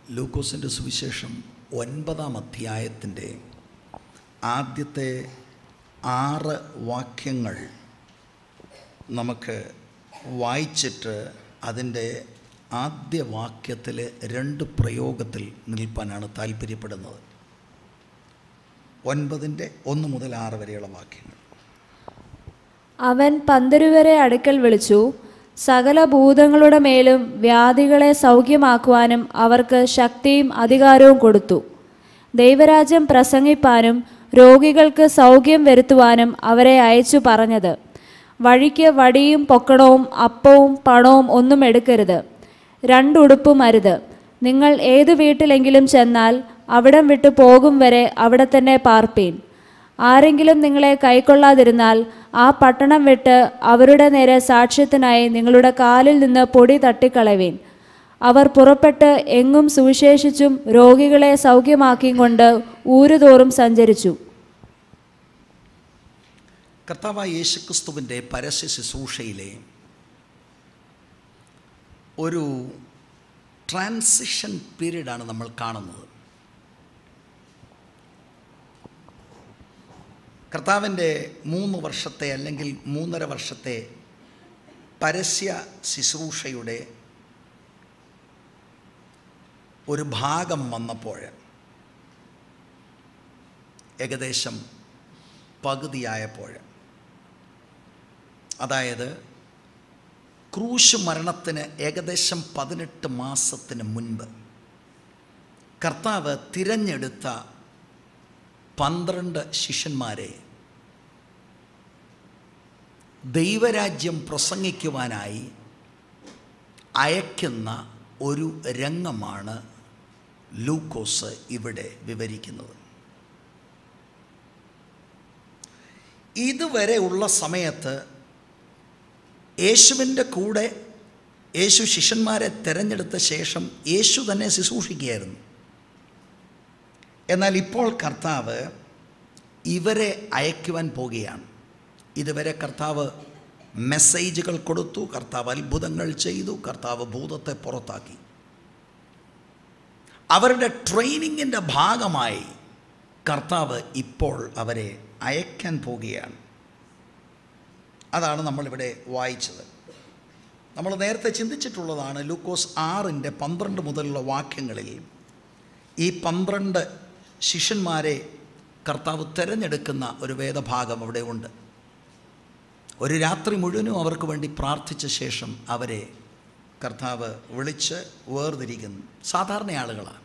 ലൂക്കോസിൻ്റെ സുവിശേഷം ഒൻപതാം അധ്യായത്തിൻ്റെ ആദ്യത്തെ ആറ് വാക്യങ്ങൾ നമുക്ക് വായിച്ചിട്ട് അതിൻ്റെ ആദ്യ വാക്യത്തിൽ രണ്ട് പ്രയോഗത്തിൽ നിൽപ്പാനാണ് താല്പര്യപ്പെടുന്നത് ഒൻപതിൻ്റെ ഒന്ന് മുതൽ ആറ് വരെയുള്ള വാക്യങ്ങൾ അവൻ പന്തരുവരെ അടുക്കൽ വിളിച്ചു സകല ഭൂതങ്ങളുടെ മേലും വ്യാധികളെ സൗഖ്യമാക്കുവാനും അവർക്ക് ശക്തിയും അധികാരവും കൊടുത്തു ദൈവരാജ്യം പ്രസംഗിപ്പാനും രോഗികൾക്ക് സൗഖ്യം വരുത്തുവാനും അവരെ അയച്ചു പറഞ്ഞത് വഴിക്ക് വടിയും പൊക്കണവും അപ്പവും പണവും ഒന്നും എടുക്കരുത് രണ്ടുടുപ്പും അരുത് നിങ്ങൾ ഏതു വീട്ടിലെങ്കിലും ചെന്നാൽ അവിടം വിട്ടു പോകും വരെ അവിടെ തന്നെ പാർപ്പീൻ ആരെങ്കിലും നിങ്ങളെ കൈക്കൊള്ളാതിരുന്നാൽ ആ പട്ടണം വിട്ട് അവരുടെ നേരെ സാക്ഷ്യത്തിനായി നിങ്ങളുടെ കാലിൽ നിന്ന് പൊടി തട്ടിക്കളവീൻ അവർ പുറപ്പെട്ട് എങ്ങും സുവിശേഷിച്ചും രോഗികളെ സൗഖ്യമാക്കിയും കൊണ്ട് ഊരുതോറും സഞ്ചരിച്ചു കർത്താവായ യേശുക്രിസ്തുവിൻ്റെ പരസ്യ ശുശ്രൂഷയിലെ ഒരു ട്രാൻസിഷൻ പീരീഡാണ് നമ്മൾ കാണുന്നത് കർത്താവിൻ്റെ മൂന്ന് വർഷത്തെ അല്ലെങ്കിൽ മൂന്നര വർഷത്തെ പരസ്യ ശുശ്രൂഷയുടെ ഒരു ഭാഗം വന്നപ്പോൾ ഏകദേശം പകുതിയായപ്പോൾ അതായത് ക്രൂശ് മരണത്തിന് ഏകദേശം പതിനെട്ട് മാസത്തിന് മുൻപ് കർത്താവ് തിരഞ്ഞെടുത്ത പന്ത്രണ്ട് ശിഷ്യന്മാരെ ദൈവരാജ്യം പ്രസംഗിക്കുവാനായി അയക്കുന്ന ഒരു രംഗമാണ് ലൂക്കോസ് ഇവിടെ വിവരിക്കുന്നത് ഇതുവരെ ഉള്ള സമയത്ത് യേശുവിൻ്റെ കൂടെ യേശു ശിഷ്യന്മാരെ തിരഞ്ഞെടുത്ത ശേഷം യേശു തന്നെ ശുശ്രൂഷിക്കുകയായിരുന്നു എന്നാൽ ഇപ്പോൾ കർത്താവ് ഇവരെ അയക്കുവാൻ പോകുകയാണ് ഇതുവരെ കർത്താവ് മെസ്സേജുകൾ കൊടുത്തു കർത്താവ് അത്ഭുതങ്ങൾ ചെയ്തു കർത്താവ് ഭൂതത്തെ പുറത്താക്കി അവരുടെ ട്രെയിനിങ്ങിൻ്റെ ഭാഗമായി കർത്താവ് ഇപ്പോൾ അവരെ അയക്കാൻ പോകുകയാണ് അതാണ് നമ്മളിവിടെ വായിച്ചത് നമ്മൾ നേരത്തെ ചിന്തിച്ചിട്ടുള്ളതാണ് ലൂക്കോസ് ആറിൻ്റെ പന്ത്രണ്ട് മുതലുള്ള വാക്യങ്ങളിൽ ഈ പന്ത്രണ്ട് ശിഷ്യന്മാരെ കർത്താവ് തിരഞ്ഞെടുക്കുന്ന ഒരു വേദഭാഗം അവിടെ ഉണ്ട് ഒരു രാത്രി മുഴുവനും അവർക്ക് വേണ്ടി പ്രാർത്ഥിച്ച ശേഷം അവരെ കർത്താവ് വിളിച്ച് വേർതിരിക്കുന്നു സാധാരണ ആളുകളാണ്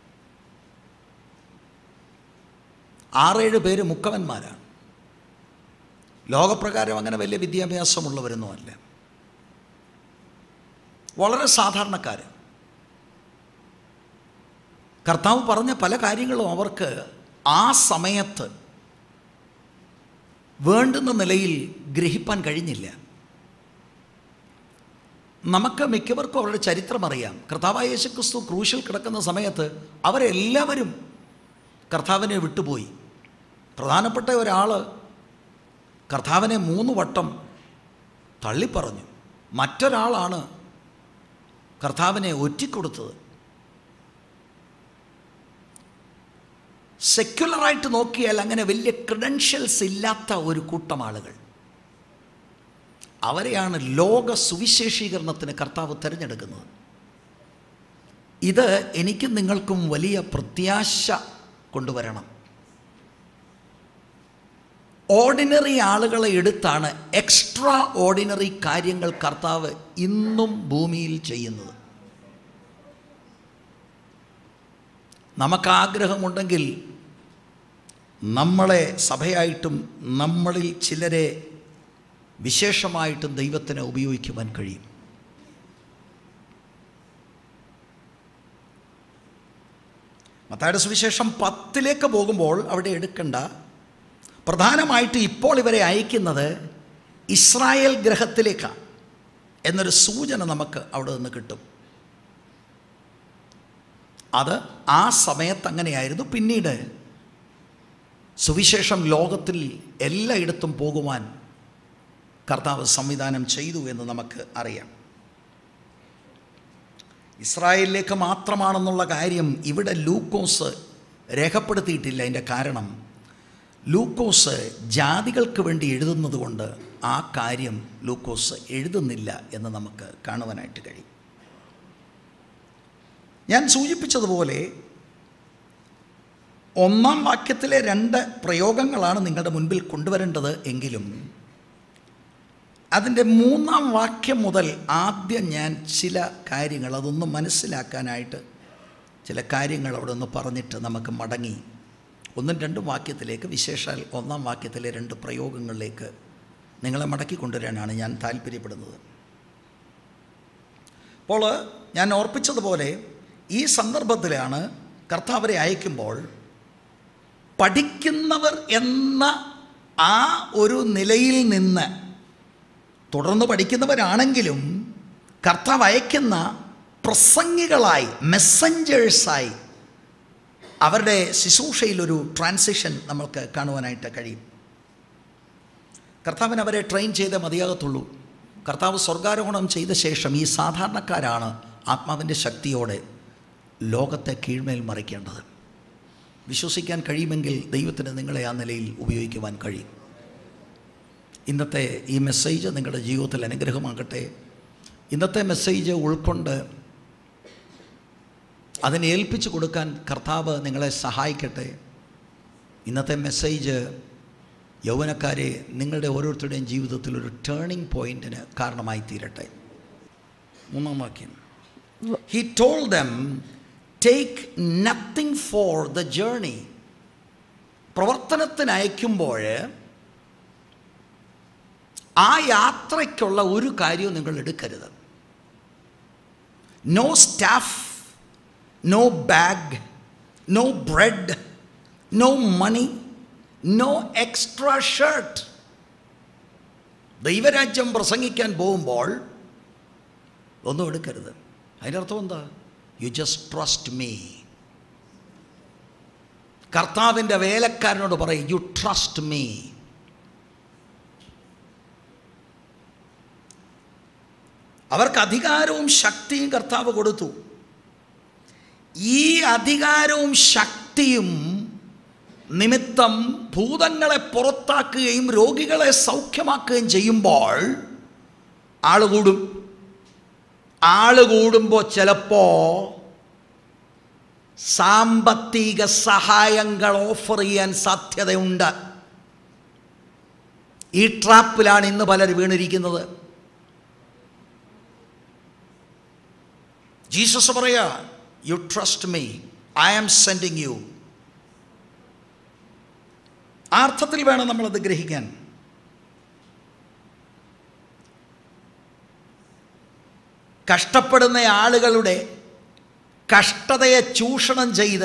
ആറേഴ് പേര് മുക്കവന്മാരാണ് ലോകപ്രകാരം അങ്ങനെ വലിയ വിദ്യാഭ്യാസമുള്ളവരൊന്നുമല്ല വളരെ സാധാരണക്കാർ കർത്താവ് പറഞ്ഞ പല കാര്യങ്ങളും അവർക്ക് ആ സമയത്ത് വേണ്ടുന്ന നിലയിൽ ഗ്രഹിപ്പാൻ കഴിഞ്ഞില്ല നമുക്ക് മിക്കവർക്കും അവരുടെ ചരിത്രം അറിയാം കർത്താവായ യേശുക്രിസ്തു ക്രൂശിൽ കിടക്കുന്ന സമയത്ത് അവരെല്ലാവരും കർത്താവിനെ വിട്ടുപോയി പ്രധാനപ്പെട്ട ഒരാൾ കർത്താവിനെ മൂന്ന് വട്ടം തള്ളിപ്പറഞ്ഞു മറ്റൊരാളാണ് കർത്താവിനെ ഒറ്റിക്കൊടുത്തത് സെക്യുലറായിട്ട് നോക്കിയാൽ അങ്ങനെ വലിയ ക്രിഡൻഷ്യൽസ് ഇല്ലാത്ത ഒരു കൂട്ടം ആളുകൾ അവരെയാണ് ലോക സുവിശേഷീകരണത്തിന് കർത്താവ് തിരഞ്ഞെടുക്കുന്നത് ഇത് എനിക്കും നിങ്ങൾക്കും വലിയ പ്രത്യാശ കൊണ്ടുവരണം ഓർഡിനറി ആളുകളെ എടുത്താണ് എക്സ്ട്രാ ഓർഡിനറി കാര്യങ്ങൾ കർത്താവ് ഇന്നും ഭൂമിയിൽ ചെയ്യുന്നത് നമുക്ക് ആഗ്രഹമുണ്ടെങ്കിൽ നമ്മളെ സഭയായിട്ടും നമ്മളിൽ ചിലരെ വിശേഷമായിട്ടും ദൈവത്തിന് ഉപയോഗിക്കുവാൻ കഴിയും മത്തായുടെ സുവിശേഷം പത്തിലേക്ക് പോകുമ്പോൾ അവിടെ എടുക്കേണ്ട പ്രധാനമായിട്ട് ഇപ്പോൾ ഇവരെ അയക്കുന്നത് ഇസ്രായേൽ ഗ്രഹത്തിലേക്കാണ് എന്നൊരു സൂചന നമുക്ക് അവിടെ നിന്ന് കിട്ടും അത് ആ സമയത്ത് അങ്ങനെയായിരുന്നു പിന്നീട് സുവിശേഷം ലോകത്തിൽ എല്ലായിടത്തും പോകുവാൻ കർത്താവ് സംവിധാനം ചെയ്തു എന്ന് നമുക്ക് അറിയാം ഇസ്രായേലിലേക്ക് മാത്രമാണെന്നുള്ള കാര്യം ഇവിടെ ലൂക്കോസ് രേഖപ്പെടുത്തിയിട്ടില്ല അതിൻ്റെ കാരണം ലൂക്കോസ് ജാതികൾക്ക് വേണ്ടി എഴുതുന്നത് കൊണ്ട് ആ കാര്യം ലൂക്കോസ് എഴുതുന്നില്ല എന്ന് നമുക്ക് കാണുവാനായിട്ട് കഴിയും ഞാൻ സൂചിപ്പിച്ചതുപോലെ ഒന്നാം വാക്യത്തിലെ രണ്ട് പ്രയോഗങ്ങളാണ് നിങ്ങളുടെ മുൻപിൽ കൊണ്ടുവരേണ്ടത് എങ്കിലും അതിൻ്റെ മൂന്നാം വാക്യം മുതൽ ആദ്യം ഞാൻ ചില കാര്യങ്ങൾ അതൊന്ന് മനസ്സിലാക്കാനായിട്ട് ചില കാര്യങ്ങൾ അവിടെ നിന്ന് പറഞ്ഞിട്ട് നമുക്ക് മടങ്ങി ഒന്നും രണ്ടും വാക്യത്തിലേക്ക് വിശേഷാൽ ഒന്നാം വാക്യത്തിലെ രണ്ട് പ്രയോഗങ്ങളിലേക്ക് നിങ്ങളെ മടക്കി കൊണ്ടുവരാനാണ് ഞാൻ താല്പര്യപ്പെടുന്നത് അപ്പോൾ ഞാൻ ഓർപ്പിച്ചതുപോലെ ഈ സന്ദർഭത്തിലാണ് കർത്താവരെ അയക്കുമ്പോൾ പഠിക്കുന്നവർ എന്ന ആ ഒരു നിലയിൽ നിന്ന് തുടർന്ന് പഠിക്കുന്നവരാണെങ്കിലും കർത്താവ് അയക്കുന്ന പ്രസംഗികളായി മെസ്സഞ്ചേഴ്സായി അവരുടെ ശുശ്രൂഷയിലൊരു ട്രാൻസിഷൻ നമ്മൾക്ക് കാണുവാനായിട്ട് കഴിയും കർത്താവിന് അവരെ ട്രെയിൻ ചെയ്തേ മതിയാകത്തുള്ളൂ കർത്താവ് സ്വർഗാരോഹണം ചെയ്ത ശേഷം ഈ സാധാരണക്കാരാണ് ആത്മാവിൻ്റെ ശക്തിയോടെ ലോകത്തെ കീഴ്മേൽ മറിക്കേണ്ടത് വിശ്വസിക്കാൻ കഴിയുമെങ്കിൽ ദൈവത്തിന് നിങ്ങളെ ആ നിലയിൽ ഉപയോഗിക്കുവാൻ കഴിയും ഇന്നത്തെ ഈ മെസ്സേജ് നിങ്ങളുടെ ജീവിതത്തിൽ അനുഗ്രഹമാകട്ടെ ഇന്നത്തെ മെസ്സേജ് ഉൾക്കൊണ്ട് അതിനെ ഏൽപ്പിച്ചു കൊടുക്കാൻ കർത്താവ് നിങ്ങളെ സഹായിക്കട്ടെ ഇന്നത്തെ മെസ്സേജ് യൗവനക്കാരെ നിങ്ങളുടെ ഓരോരുത്തരുടെയും ജീവിതത്തിൽ ഒരു ടേണിംഗ് പോയിന്റിന് കാരണമായി തീരട്ടെ മൂന്നാം വാക്യം he told them take nothing for the journey പ്രവർത്തനത്തിന് അയക്കുമ്പോൾ ആ യാത്രയ്ക്കുള്ള ഒരു കാര്യവും നിങ്ങൾ എടുക്കരുത് no staff no bag no bread no money no extra shirt ദൈവരാജ്യം പ്രസംഗിക്കാൻ പോകുമ്പോൾ ഒന്നും എടുക്കരുത് അതിൻ്റെ അർത്ഥം എന്താ യു ജസ്റ്റ് ട്രസ്റ്റ് മീ കർത്താവിൻ്റെ വേലക്കാരനോട് പറയും യു ട്രസ്റ്റ് മീ അവർക്ക് അധികാരവും ശക്തിയും കർത്താവ് കൊടുത്തു ഈ അധികാരവും ശക്തിയും നിമിത്തം ഭൂതങ്ങളെ പുറത്താക്കുകയും രോഗികളെ സൗഖ്യമാക്കുകയും ചെയ്യുമ്പോൾ ആള് കൂടും ആള് കൂടുമ്പോൾ ചിലപ്പോൾ സാമ്പത്തിക സഹായങ്ങൾ ഓഫർ ചെയ്യാൻ സാധ്യതയുണ്ട് ഈ ട്രാപ്പിലാണ് ഇന്ന് പലർ വീണിരിക്കുന്നത് ജീസസ് പറയാ you trust me I am sending you ആ അർത്ഥത്തിൽ വേണം നമ്മളത് ഗ്രഹിക്കാൻ കഷ്ടപ്പെടുന്ന ആളുകളുടെ കഷ്ടതയെ ചൂഷണം ചെയ്ത്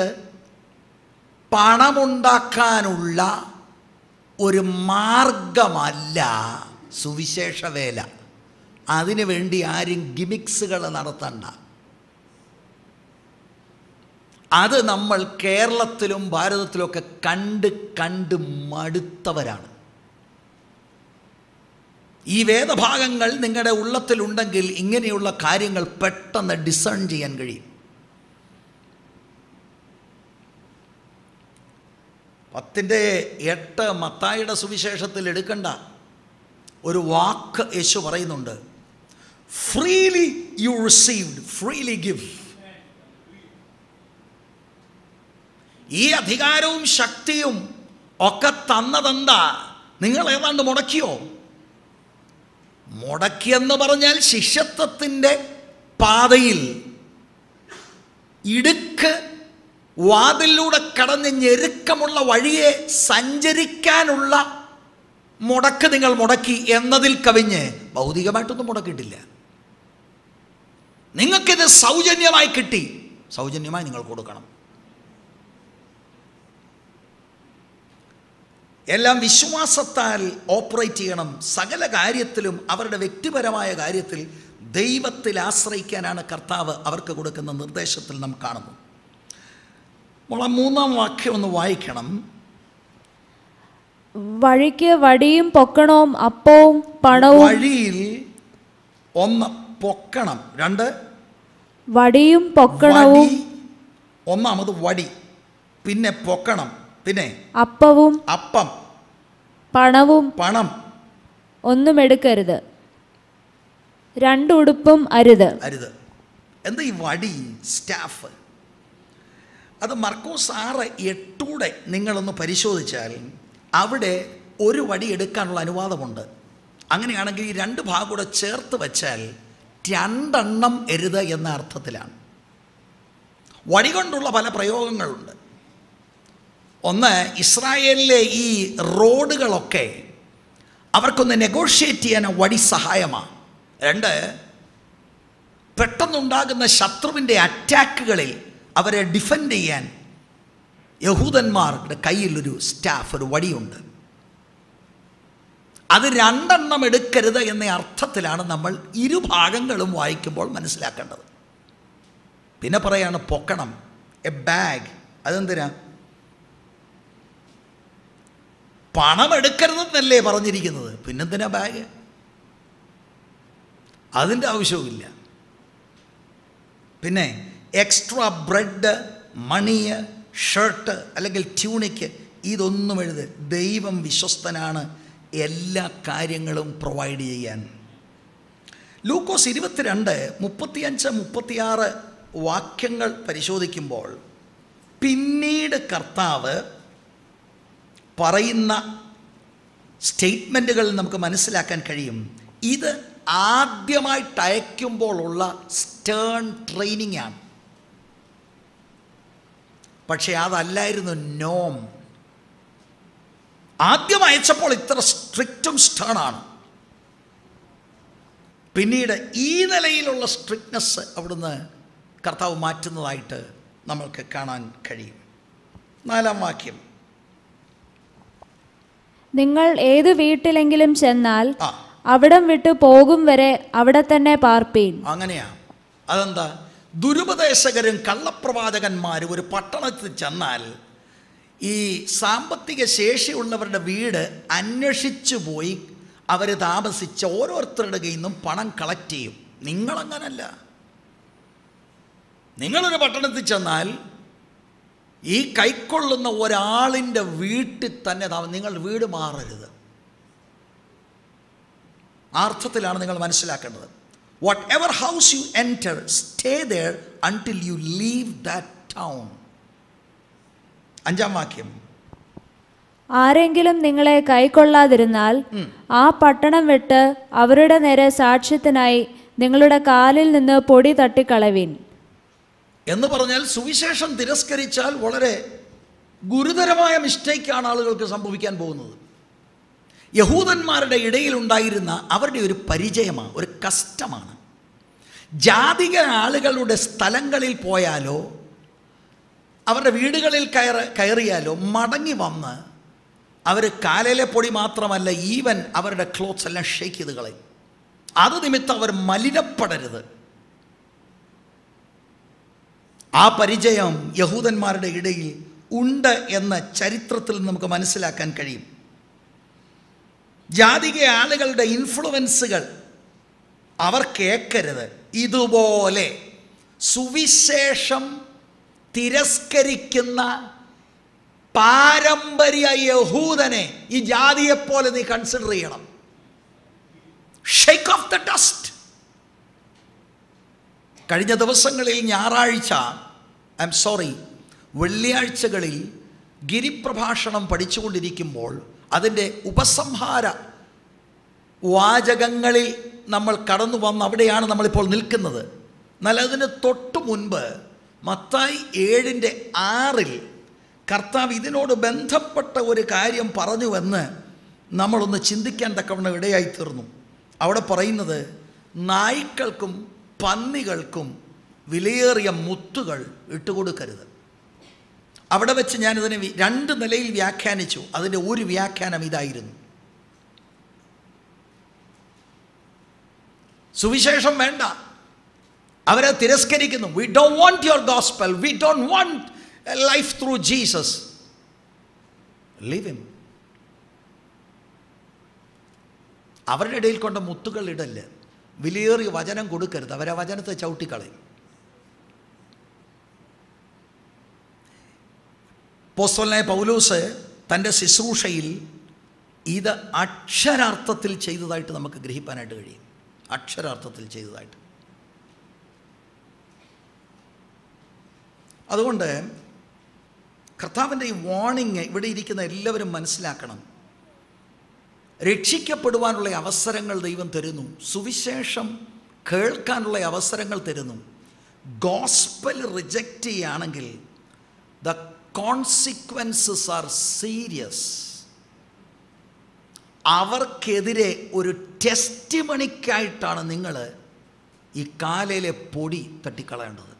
പണമുണ്ടാക്കാനുള്ള ഒരു മാർഗമല്ല സുവിശേഷ വേല അതിനു വേണ്ടി ആരും ഗിമിക്സുകൾ നടത്തണ്ട അത് നമ്മൾ കേരളത്തിലും ഭാരതത്തിലുമൊക്കെ കണ്ട് കണ്ട് മടുത്തവരാണ് ഈ വേദഭാഗങ്ങൾ നിങ്ങളുടെ ഉള്ളത്തിലുണ്ടെങ്കിൽ ഇങ്ങനെയുള്ള കാര്യങ്ങൾ പെട്ടെന്ന് ഡിസേൺ ചെയ്യാൻ കഴിയും പത്തിൻ്റെ എട്ട് മത്തായിയുടെ സുവിശേഷത്തിൽ എടുക്കണ്ട ഒരു വാക്ക് യേശു പറയുന്നുണ്ട് freely you received freely give ഈ അധികാരവും ശക്തിയും ഒക്കെ തന്നതെന്താ നിങ്ങൾ ഏതാണ്ട് മുടക്കിയോ മുടക്കിയെന്ന് പറഞ്ഞാൽ ശിഷ്യത്വത്തിൻ്റെ പാതയിൽ ഇടുക്ക് വാതിലൂടെ കടന്ന് ഞെരുക്കമുള്ള വഴിയെ സഞ്ചരിക്കാനുള്ള മുടക്ക് നിങ്ങൾ മുടക്കി എന്നതിൽ കവിഞ്ഞ് ഭൗതികമായിട്ടൊന്നും മുടക്കിയിട്ടില്ല നിങ്ങൾക്കിത് സൗജന്യമായി കിട്ടി സൗജന്യമായി നിങ്ങൾ കൊടുക്കണം എല്ലാം വിശ്വാസത്താൽ ഓപ്പറേറ്റ് ചെയ്യണം സകല കാര്യത്തിലും അവരുടെ വ്യക്തിപരമായ കാര്യത്തിൽ ദൈവത്തിൽ ആശ്രയിക്കാനാണ് കർത്താവ് അവർക്ക് കൊടുക്കുന്ന നിർദ്ദേശത്തിൽ നാം കാണുന്നു അപ്പോൾ ആ മൂന്നാം വാക്യം ഒന്ന് വായിക്കണം വഴിക്ക് വടിയും പൊക്കണവും അപ്പവും പണവും വഴിയിൽ ഒന്ന് പൊക്കണം രണ്ട് വടിയും പൊക്കണവും വടി ഒന്നാമത് വടി പിന്നെ പൊക്കണം പിന്നെ അപ്പവും അപ്പം പണവും പണം ഒന്നും എടുക്കരുത് രണ്ടുടുപ്പും അരുത് അരുത് എന്താ ഈ വടി സ്റ്റാഫ് അത് മർക്കോസ് ആറ് എട്ടൂടെ നിങ്ങളൊന്ന് പരിശോധിച്ചാൽ അവിടെ ഒരു വടി എടുക്കാനുള്ള അനുവാദമുണ്ട് അങ്ങനെയാണെങ്കിൽ ഈ രണ്ട് ഭാഗം കൂടെ ചേർത്ത് വെച്ചാൽ രണ്ടെണ്ണം എരുത് എന്ന അർത്ഥത്തിലാണ് വടി കൊണ്ടുള്ള പല പ്രയോഗങ്ങളുണ്ട് ഒന്ന് ഇസ്രായേലിലെ ഈ റോഡുകളൊക്കെ അവർക്കൊന്ന് നെഗോഷിയേറ്റ് ചെയ്യാൻ ആ വടി സഹായമാണ് രണ്ട് പെട്ടെന്നുണ്ടാകുന്ന ശത്രുവിൻ്റെ അറ്റാക്കുകളിൽ അവരെ ഡിഫെൻഡ് ചെയ്യാൻ യഹൂദന്മാരുടെ കയ്യിലൊരു സ്റ്റാഫ് ഒരു വടിയുണ്ട് അത് രണ്ടെണ്ണം എടുക്കരുത് എന്ന അർത്ഥത്തിലാണ് നമ്മൾ ഇരുഭാഗങ്ങളും വായിക്കുമ്പോൾ മനസ്സിലാക്കേണ്ടത് പിന്നെ പറയാണ് പൊക്കണം എ ബാഗ് അതെന്തിനാ പണം എടുക്കരുതെന്നല്ലേ പറഞ്ഞിരിക്കുന്നത് പിന്നെന്തിനാ ബാഗ് അതിൻ്റെ ആവശ്യവുമില്ല പിന്നെ എക്സ്ട്രാ ബ്രെഡ് മണി ഷർട്ട് അല്ലെങ്കിൽ ട്യൂണിക്ക് ഇതൊന്നും എഴുത് ദൈവം വിശ്വസ്തനാണ് എല്ലാ കാര്യങ്ങളും പ്രൊവൈഡ് ചെയ്യാൻ ലൂക്കോസ് ഇരുപത്തിരണ്ട് മുപ്പത്തിയഞ്ച് മുപ്പത്തിയാറ് വാക്യങ്ങൾ പരിശോധിക്കുമ്പോൾ പിന്നീട് കർത്താവ് പറയുന്ന സ്റ്റേറ്റ്മെൻറ്റുകൾ നമുക്ക് മനസ്സിലാക്കാൻ കഴിയും ഇത് ആദ്യമായിട്ട് അയക്കുമ്പോഴുള്ള സ്റ്റേൺ ട്രെയിനിങ് ആണ് പക്ഷേ അതല്ലായിരുന്നു നോം ആദ്യം അയച്ചപ്പോൾ ഇത്ര സ്ട്രിക്റ്റും സ്റ്റേണാണ് പിന്നീട് ഈ നിലയിലുള്ള സ്ട്രിക്ട്നെസ് അവിടുന്ന് കർത്താവ് മാറ്റുന്നതായിട്ട് നമ്മൾക്ക് കാണാൻ കഴിയും നാലാം വാക്യം നിങ്ങൾ ഏതു വീട്ടിലെങ്കിലും ചെന്നാൽ ആ അവിടം വിട്ടു പോകും വരെ അവിടെ തന്നെ പാർപ്പീൻ അങ്ങനെയാ അതെന്താ ദുരുപദേശകരും കള്ളപ്രവാചകന്മാരും ഒരു പട്ടണത്തിൽ ചെന്നാൽ ഈ സാമ്പത്തിക ശേഷിയുള്ളവരുടെ വീട് അന്വേഷിച്ചു പോയി അവർ താമസിച്ച ഓരോരുത്തരുടെ കയ്യിൽ നിന്നും പണം കളക്ട് ചെയ്യും നിങ്ങളങ്ങനല്ല നിങ്ങളൊരു പട്ടണത്തിൽ ചെന്നാൽ ഈ കൈക്കൊള്ളുന്ന ഒരാളിൻ്റെ വീട്ടിൽ തന്നെ താമ- നിങ്ങൾ വീട് മാറരുത് ആ അർത്ഥത്തിലാണ് നിങ്ങൾ മനസ്സിലാക്കേണ്ടത് whatever house you enter stay there until you leave that town അഞ്ചാം വാക്യം ആരെങ്കിലും നിങ്ങളെ കൈക്കൊള്ളാതിരുന്നാൽ ആ പട്ടണം വിട്ട് അവരുടെ നേരെ സാക്ഷ്യത്തിനായി നിങ്ങളുടെ കാലിൽ നിന്ന് പൊടി തട്ടിക്കളവിൻ എന്ന് പറഞ്ഞാൽ സുവിശേഷം തിരസ്കരിച്ചാൽ വളരെ ഗുരുതരമായ മിസ്റ്റേക്കാണ് ആളുകൾക്ക് സംഭവിക്കാൻ പോകുന്നത് യഹൂദന്മാരുടെ ഇടയിലുണ്ടായിരുന്ന അവരുടെ ഒരു പരിചയമാണ് ഒരു കസ്റ്റമാണ് ജാതിക ആളുകളുടെ സ്ഥലങ്ങളിൽ പോയാലോ അവരുടെ വീടുകളിൽ കയറ കയറിയാലോ മടങ്ങി വന്ന് അവർ കാലയിലെ പൊടി മാത്രമല്ല ഈവൻ അവരുടെ ക്ലോത്ത്സ് എല്ലാം ഷേക്ക് ചെയ്ത് കളയും അത് നിമിത്തം അവർ മലിനപ്പെടരുത് ആ പരിചയം യഹൂദന്മാരുടെ ഇടയിൽ ഉണ്ട് എന്ന ചരിത്രത്തിൽ നമുക്ക് മനസ്സിലാക്കാൻ കഴിയും ജാതിക ആളുകളുടെ ഇൻഫ്ലുവൻസുകൾ അവർ കേൾക്കരുത് ഇതുപോലെ സുവിശേഷം തിരസ്കരിക്കുന്ന പാരമ്പര്യ യഹൂദനെ ഈ ജാതിയെപ്പോലെ നീ കൺസിഡർ ചെയ്യണം ഷെയ്ക്ക് ഓഫ് ദ ഡസ്റ്റ് കഴിഞ്ഞ ദിവസങ്ങളിൽ ഞായറാഴ്ച ഐ എം സോറി വെള്ളിയാഴ്ചകളിൽ ഗിരിപ്രഭാഷണം പഠിച്ചുകൊണ്ടിരിക്കുമ്പോൾ അതിൻ്റെ ഉപസംഹാര വാചകങ്ങളിൽ നമ്മൾ കടന്നു വന്ന് അവിടെയാണ് നമ്മളിപ്പോൾ നിൽക്കുന്നത് എന്നാൽ അതിന് തൊട്ടു മുൻപ് മത്തായി ഏഴിൻ്റെ ആറിൽ കർത്താവ് ഇതിനോട് ബന്ധപ്പെട്ട ഒരു കാര്യം പറഞ്ഞുവെന്ന് നമ്മളൊന്ന് ചിന്തിക്കാൻ തക്കവണ്ണം ഇടയായി തീർന്നു അവിടെ പറയുന്നത് നായ്ക്കൾക്കും പന്നികൾക്കും വിലയേറിയ മുത്തുകൾ ഇട്ടുകൊടുക്കരുത് അവിടെ വെച്ച് ഞാനിതിനെ വി- രണ്ട് നിലയിൽ വ്യാഖ്യാനിച്ചു അതിൻ്റെ ഒരു വ്യാഖ്യാനം ഇതായിരുന്നു സുവിശേഷം വേണ്ട അവരെ തിരസ്കരിക്കുന്നു we don't want your gospel we don't want life through Jesus leave him അവരുടെ ഇടയിൽ കൊണ്ട് മുത്തുകൾ ഇടല് വിലയേറിയ വചനം കൊടുക്കരുത് അവരെ വചനത്തെ ചവിട്ടിക്കളയും പോസ്തോലനായ പൗലൂസ് തൻ്റെ ശുശ്രൂഷയിൽ ഇത് അക്ഷരാർത്ഥത്തിൽ ചെയ്തതായിട്ട് നമുക്ക് ഗ്രഹിക്കാനായിട്ട് കഴിയും അക്ഷരാർത്ഥത്തിൽ ചെയ്തതായിട്ട് അതുകൊണ്ട് കർത്താവിൻ്റെ ഈ വാണിങ് ഇവിടെ ഇരിക്കുന്ന എല്ലാവരും മനസ്സിലാക്കണം രക്ഷിക്കപ്പെടുവാനുള്ള അവസരങ്ങൾ ദൈവം തരുന്നു സുവിശേഷം കേൾക്കാനുള്ള അവസരങ്ങൾ തരുന്നു ഗോസ്പൽ റിജക്റ്റ് ചെയ്യുകയാണെങ്കിൽ ദ കോൺസിക്വൻസസ് ആർ സീരിയസ് അവർക്കെതിരെ ഒരു ടെസ്റ്റ് മണിക്കായിട്ടാണ് നിങ്ങൾ ഈ കാലയിലെ പൊടി തട്ടിക്കളയേണ്ടത്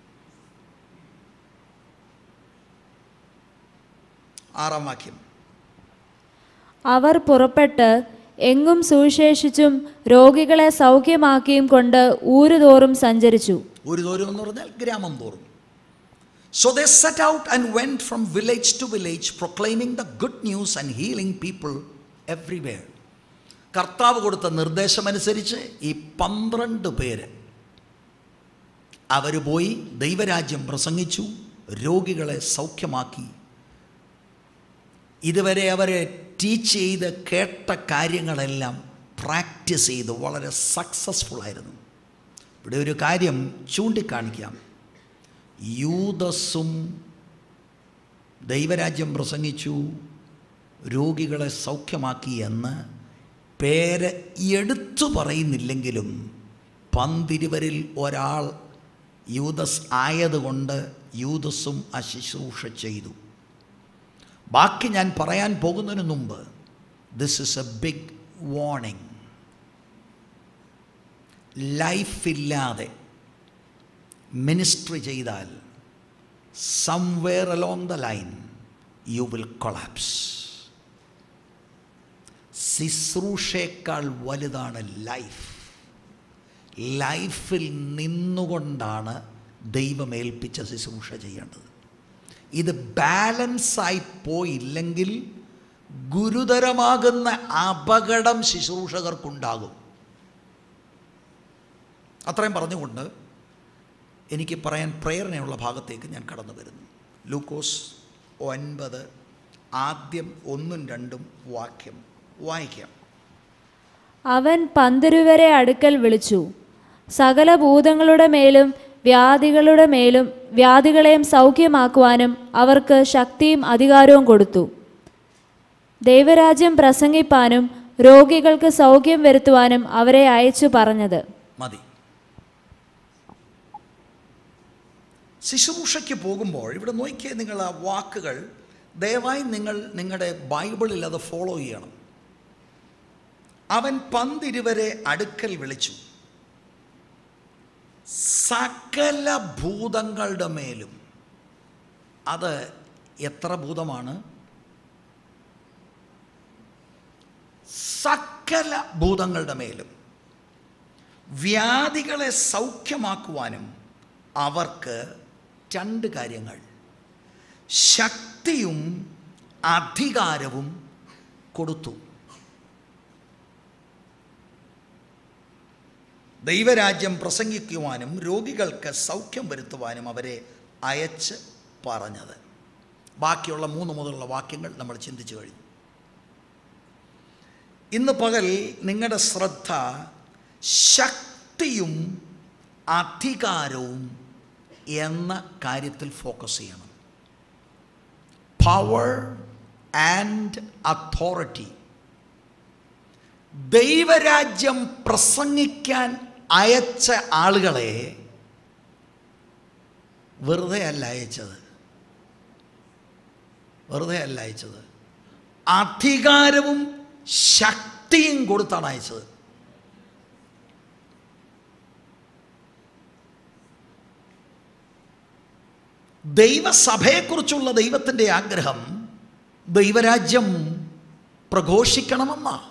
ആറാം വാക്യം അവർ പുറപ്പെട്ട് എങ്ങും സുവിശേഷിച്ചും രോഗികളെ സൗഖ്യമാക്കിയും കൊണ്ട് ഊരുതോറും സഞ്ചരിച്ചു ഒരു ദൂരം എന്ന് പറഞ്ഞാൽ ഗ്രാമം തോറും so they set out and went from village to village proclaiming the good news and healing people everywhere കർത്താവ് കൊടുത്ത നിർദ്ദേശമനുസരിച്ച് ഈ പന്ത്രണ്ട് പേര് അവർ പോയി ദൈവരാജ്യം പ്രസംഗിച്ചു രോഗികളെ സൗഖ്യമാക്കി ഇതുവരെ അവരെ ടീച്ച് ചെയ്ത് കേട്ട കാര്യങ്ങളെല്ലാം പ്രാക്ടീസ് ചെയ്ത് വളരെ സക്സസ്ഫുൾ ആയിരുന്നു ഇവിടെ ഒരു കാര്യം ചൂണ്ടിക്കാണിക്കാം യൂതസും ദൈവരാജ്യം പ്രസംഗിച്ചു രോഗികളെ സൗഖ്യമാക്കി എന്ന് പേര് എടുത്തു പറയുന്നില്ലെങ്കിലും പന്തിരുവരിൽ ഒരാൾ യൂതസ് ആയതുകൊണ്ട് യൂതസും ആ ശുശ്രൂഷ ചെയ്തു ബാക്കി ഞാൻ പറയാൻ പോകുന്നതിന് മുമ്പ് this is a big warning ലൈഫില്ലാതെ മിനിസ്ട്രി ചെയ്താൽ somewhere along the line you will collapse ശുശ്രൂഷയേക്കാൾ വലുതാണ് ലൈഫ് ലൈഫിൽ നിന്നുകൊണ്ടാണ് ദൈവമേൽപ്പിച്ച ശുശ്രൂഷ ചെയ്യേണ്ടത് ഇത് ബാലൻസായി പോയില്ലെങ്കിൽ ഗുരുതരമാകുന്ന അപകടം ശുശ്രൂഷകർക്കുണ്ടാകും അത്രയും പറഞ്ഞുകൊണ്ട് എനിക്ക് പറയാൻ പ്രേരണയുള്ള ഭാഗത്തേക്ക് ഞാൻ കടന്നു വരുന്നു ലൂക്കോസ് ഒൻപത് ആദ്യം ഒന്നും രണ്ടും വാക്യം വായിക്കാം അവൻ പന്തിരുവരെ അടുക്കൽ വിളിച്ചു സകല ഭൂതങ്ങളുടെ മേലും വ്യാധികളുടെ മേലും വ്യാധികളെയും സൗഖ്യമാക്കുവാനും അവർക്ക് ശക്തിയും അധികാരവും കൊടുത്തു ദൈവരാജ്യം പ്രസംഗിപ്പാനും രോഗികൾക്ക് സൗഖ്യം വരുത്തുവാനും അവരെ അയച്ചു പറഞ്ഞത് മതി ശുശ്രൂഷയ്ക്ക് പോകുമ്പോൾ ഇവിടെ നോക്കിയേ നിങ്ങൾ ആ വാക്കുകൾ ദയവായി നിങ്ങൾ നിങ്ങളുടെ ബൈബിളിൽ അത് ഫോളോ ചെയ്യണം അവൻ പന്തിരുവരെ അടുക്കൽ വിളിച്ചു സകല ഭൂതങ്ങളുടെ മേലും അത് എത്ര ഭൂതമാണ് സകല ഭൂതങ്ങളുടെ മേലും വ്യാധികളെ സൗഖ്യമാക്കുവാനും അവർക്ക് രണ്ട് കാര്യങ്ങൾ ശക്തിയും അധികാരവും കൊടുത്തു ദൈവരാജ്യം പ്രസംഗിക്കുവാനും രോഗികൾക്ക് സൗഖ്യം വരുത്തുവാനും അവരെ അയച്ച് പറഞ്ഞത് ബാക്കിയുള്ള മൂന്ന് മുതലുള്ള വാക്യങ്ങൾ നമ്മൾ ചിന്തിച്ചു കഴിഞ്ഞു ഇന്ന് പകൽ നിങ്ങളുടെ ശ്രദ്ധ ശക്തിയും അധികാരവും എന്ന കാര്യത്തിൽ ഫോക്കസ് ചെയ്യണം പവർ ആൻഡ് അതോറിറ്റി ദൈവരാജ്യം പ്രസംഗിക്കാൻ അയച്ച ആളുകളെ വെറുതെ അല്ല അയച്ചത് വെറുതെ അല്ല അയച്ചത് അധികാരവും ശക്തിയും കൊടുത്താണ് അയച്ചത് ദൈവസഭയെക്കുറിച്ചുള്ള ദൈവത്തിൻ്റെ ആഗ്രഹം ദൈവരാജ്യം പ്രഘോഷിക്കണമെന്നാ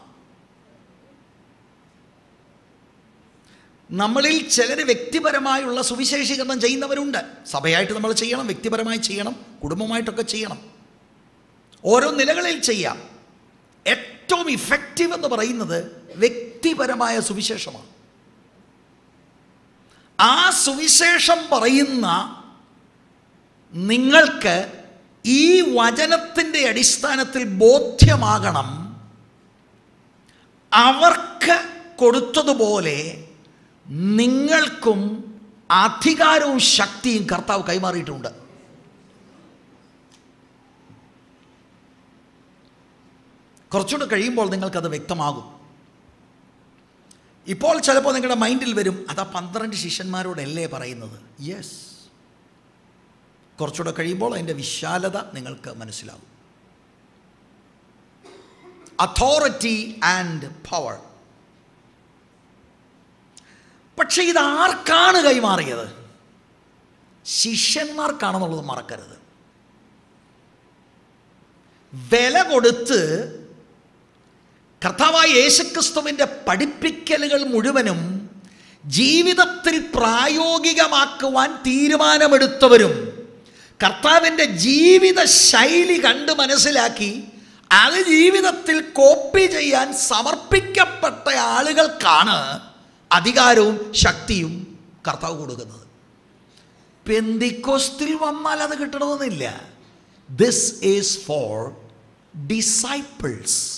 നമ്മളിൽ ചിലർ വ്യക്തിപരമായുള്ള സുവിശേഷീകരണം ചെയ്യുന്നവരുണ്ട് സഭയായിട്ട് നമ്മൾ ചെയ്യണം വ്യക്തിപരമായി ചെയ്യണം കുടുംബമായിട്ടൊക്കെ ചെയ്യണം ഓരോ നിലകളിൽ ചെയ്യാം ഏറ്റവും ഇഫക്റ്റീവ് എന്ന് പറയുന്നത് വ്യക്തിപരമായ സുവിശേഷമാണ് ആ സുവിശേഷം പറയുന്ന നിങ്ങൾക്ക് ഈ വചനത്തിൻ്റെ അടിസ്ഥാനത്തിൽ ബോധ്യമാകണം അവർക്ക് കൊടുത്തതുപോലെ നിങ്ങൾക്കും അധികാരവും ശക്തിയും കർത്താവ് കൈമാറിയിട്ടുണ്ട് കുറച്ചുകൂടെ കഴിയുമ്പോൾ നിങ്ങൾക്കത് വ്യക്തമാകും ഇപ്പോൾ ചിലപ്പോൾ നിങ്ങളുടെ മൈൻഡിൽ വരും അതാ പന്ത്രണ്ട് ശിഷ്യന്മാരോടല്ലേ പറയുന്നത് യെസ് കുറച്ചുകൂടെ കഴിയുമ്പോൾ അതിൻ്റെ വിശാലത നിങ്ങൾക്ക് മനസ്സിലാവും അതോറിറ്റി ആൻഡ് പവർ പക്ഷെ ഇത് ആർക്കാണ് കൈമാറിയത് ശിഷ്യന്മാർക്കാണെന്നുള്ളത് മറക്കരുത് വില കൊടുത്ത് കർത്താവായ യേശുക്രിസ്തുവിൻ്റെ പഠിപ്പിക്കലുകൾ മുഴുവനും ജീവിതത്തിൽ പ്രായോഗികമാക്കുവാൻ തീരുമാനമെടുത്തവരും കർത്താവിൻ്റെ ജീവിത ശൈലി കണ്ട് മനസ്സിലാക്കി അത് ജീവിതത്തിൽ കോപ്പി ചെയ്യാൻ സമർപ്പിക്കപ്പെട്ട ആളുകൾക്കാണ് അധികാരവും ശക്തിയും കർത്താവ് കൊടുക്കുന്നത് പെന്തിക്കോസ്തിൽ വന്നാൽ അത് കിട്ടണമെന്നില്ല ദിസ് ഈസ് ഫോർ ഡിസൈപ്പിൾസ്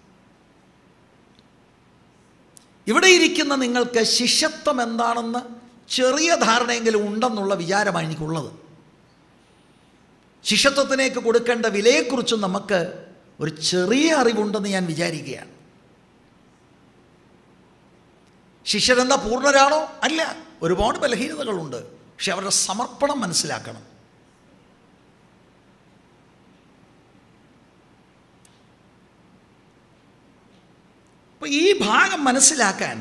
ഇവിടെ ഇരിക്കുന്ന നിങ്ങൾക്ക് ശിഷ്യത്വം എന്താണെന്ന് ചെറിയ ധാരണയെങ്കിലും ഉണ്ടെന്നുള്ള വിചാരമാണ് എനിക്കുള്ളത് ശിഷ്യത്വത്തിനേക്ക് കൊടുക്കേണ്ട വിലയെക്കുറിച്ചും നമുക്ക് ഒരു ചെറിയ അറിവുണ്ടെന്ന് ഞാൻ വിചാരിക്കുകയാണ് ശിഷ്യരെന്താ പൂർണ്ണരാണോ അല്ല ഒരുപാട് ബലഹീനതകളുണ്ട് പക്ഷെ അവരുടെ സമർപ്പണം മനസ്സിലാക്കണം അപ്പോൾ ഈ ഭാഗം മനസ്സിലാക്കാൻ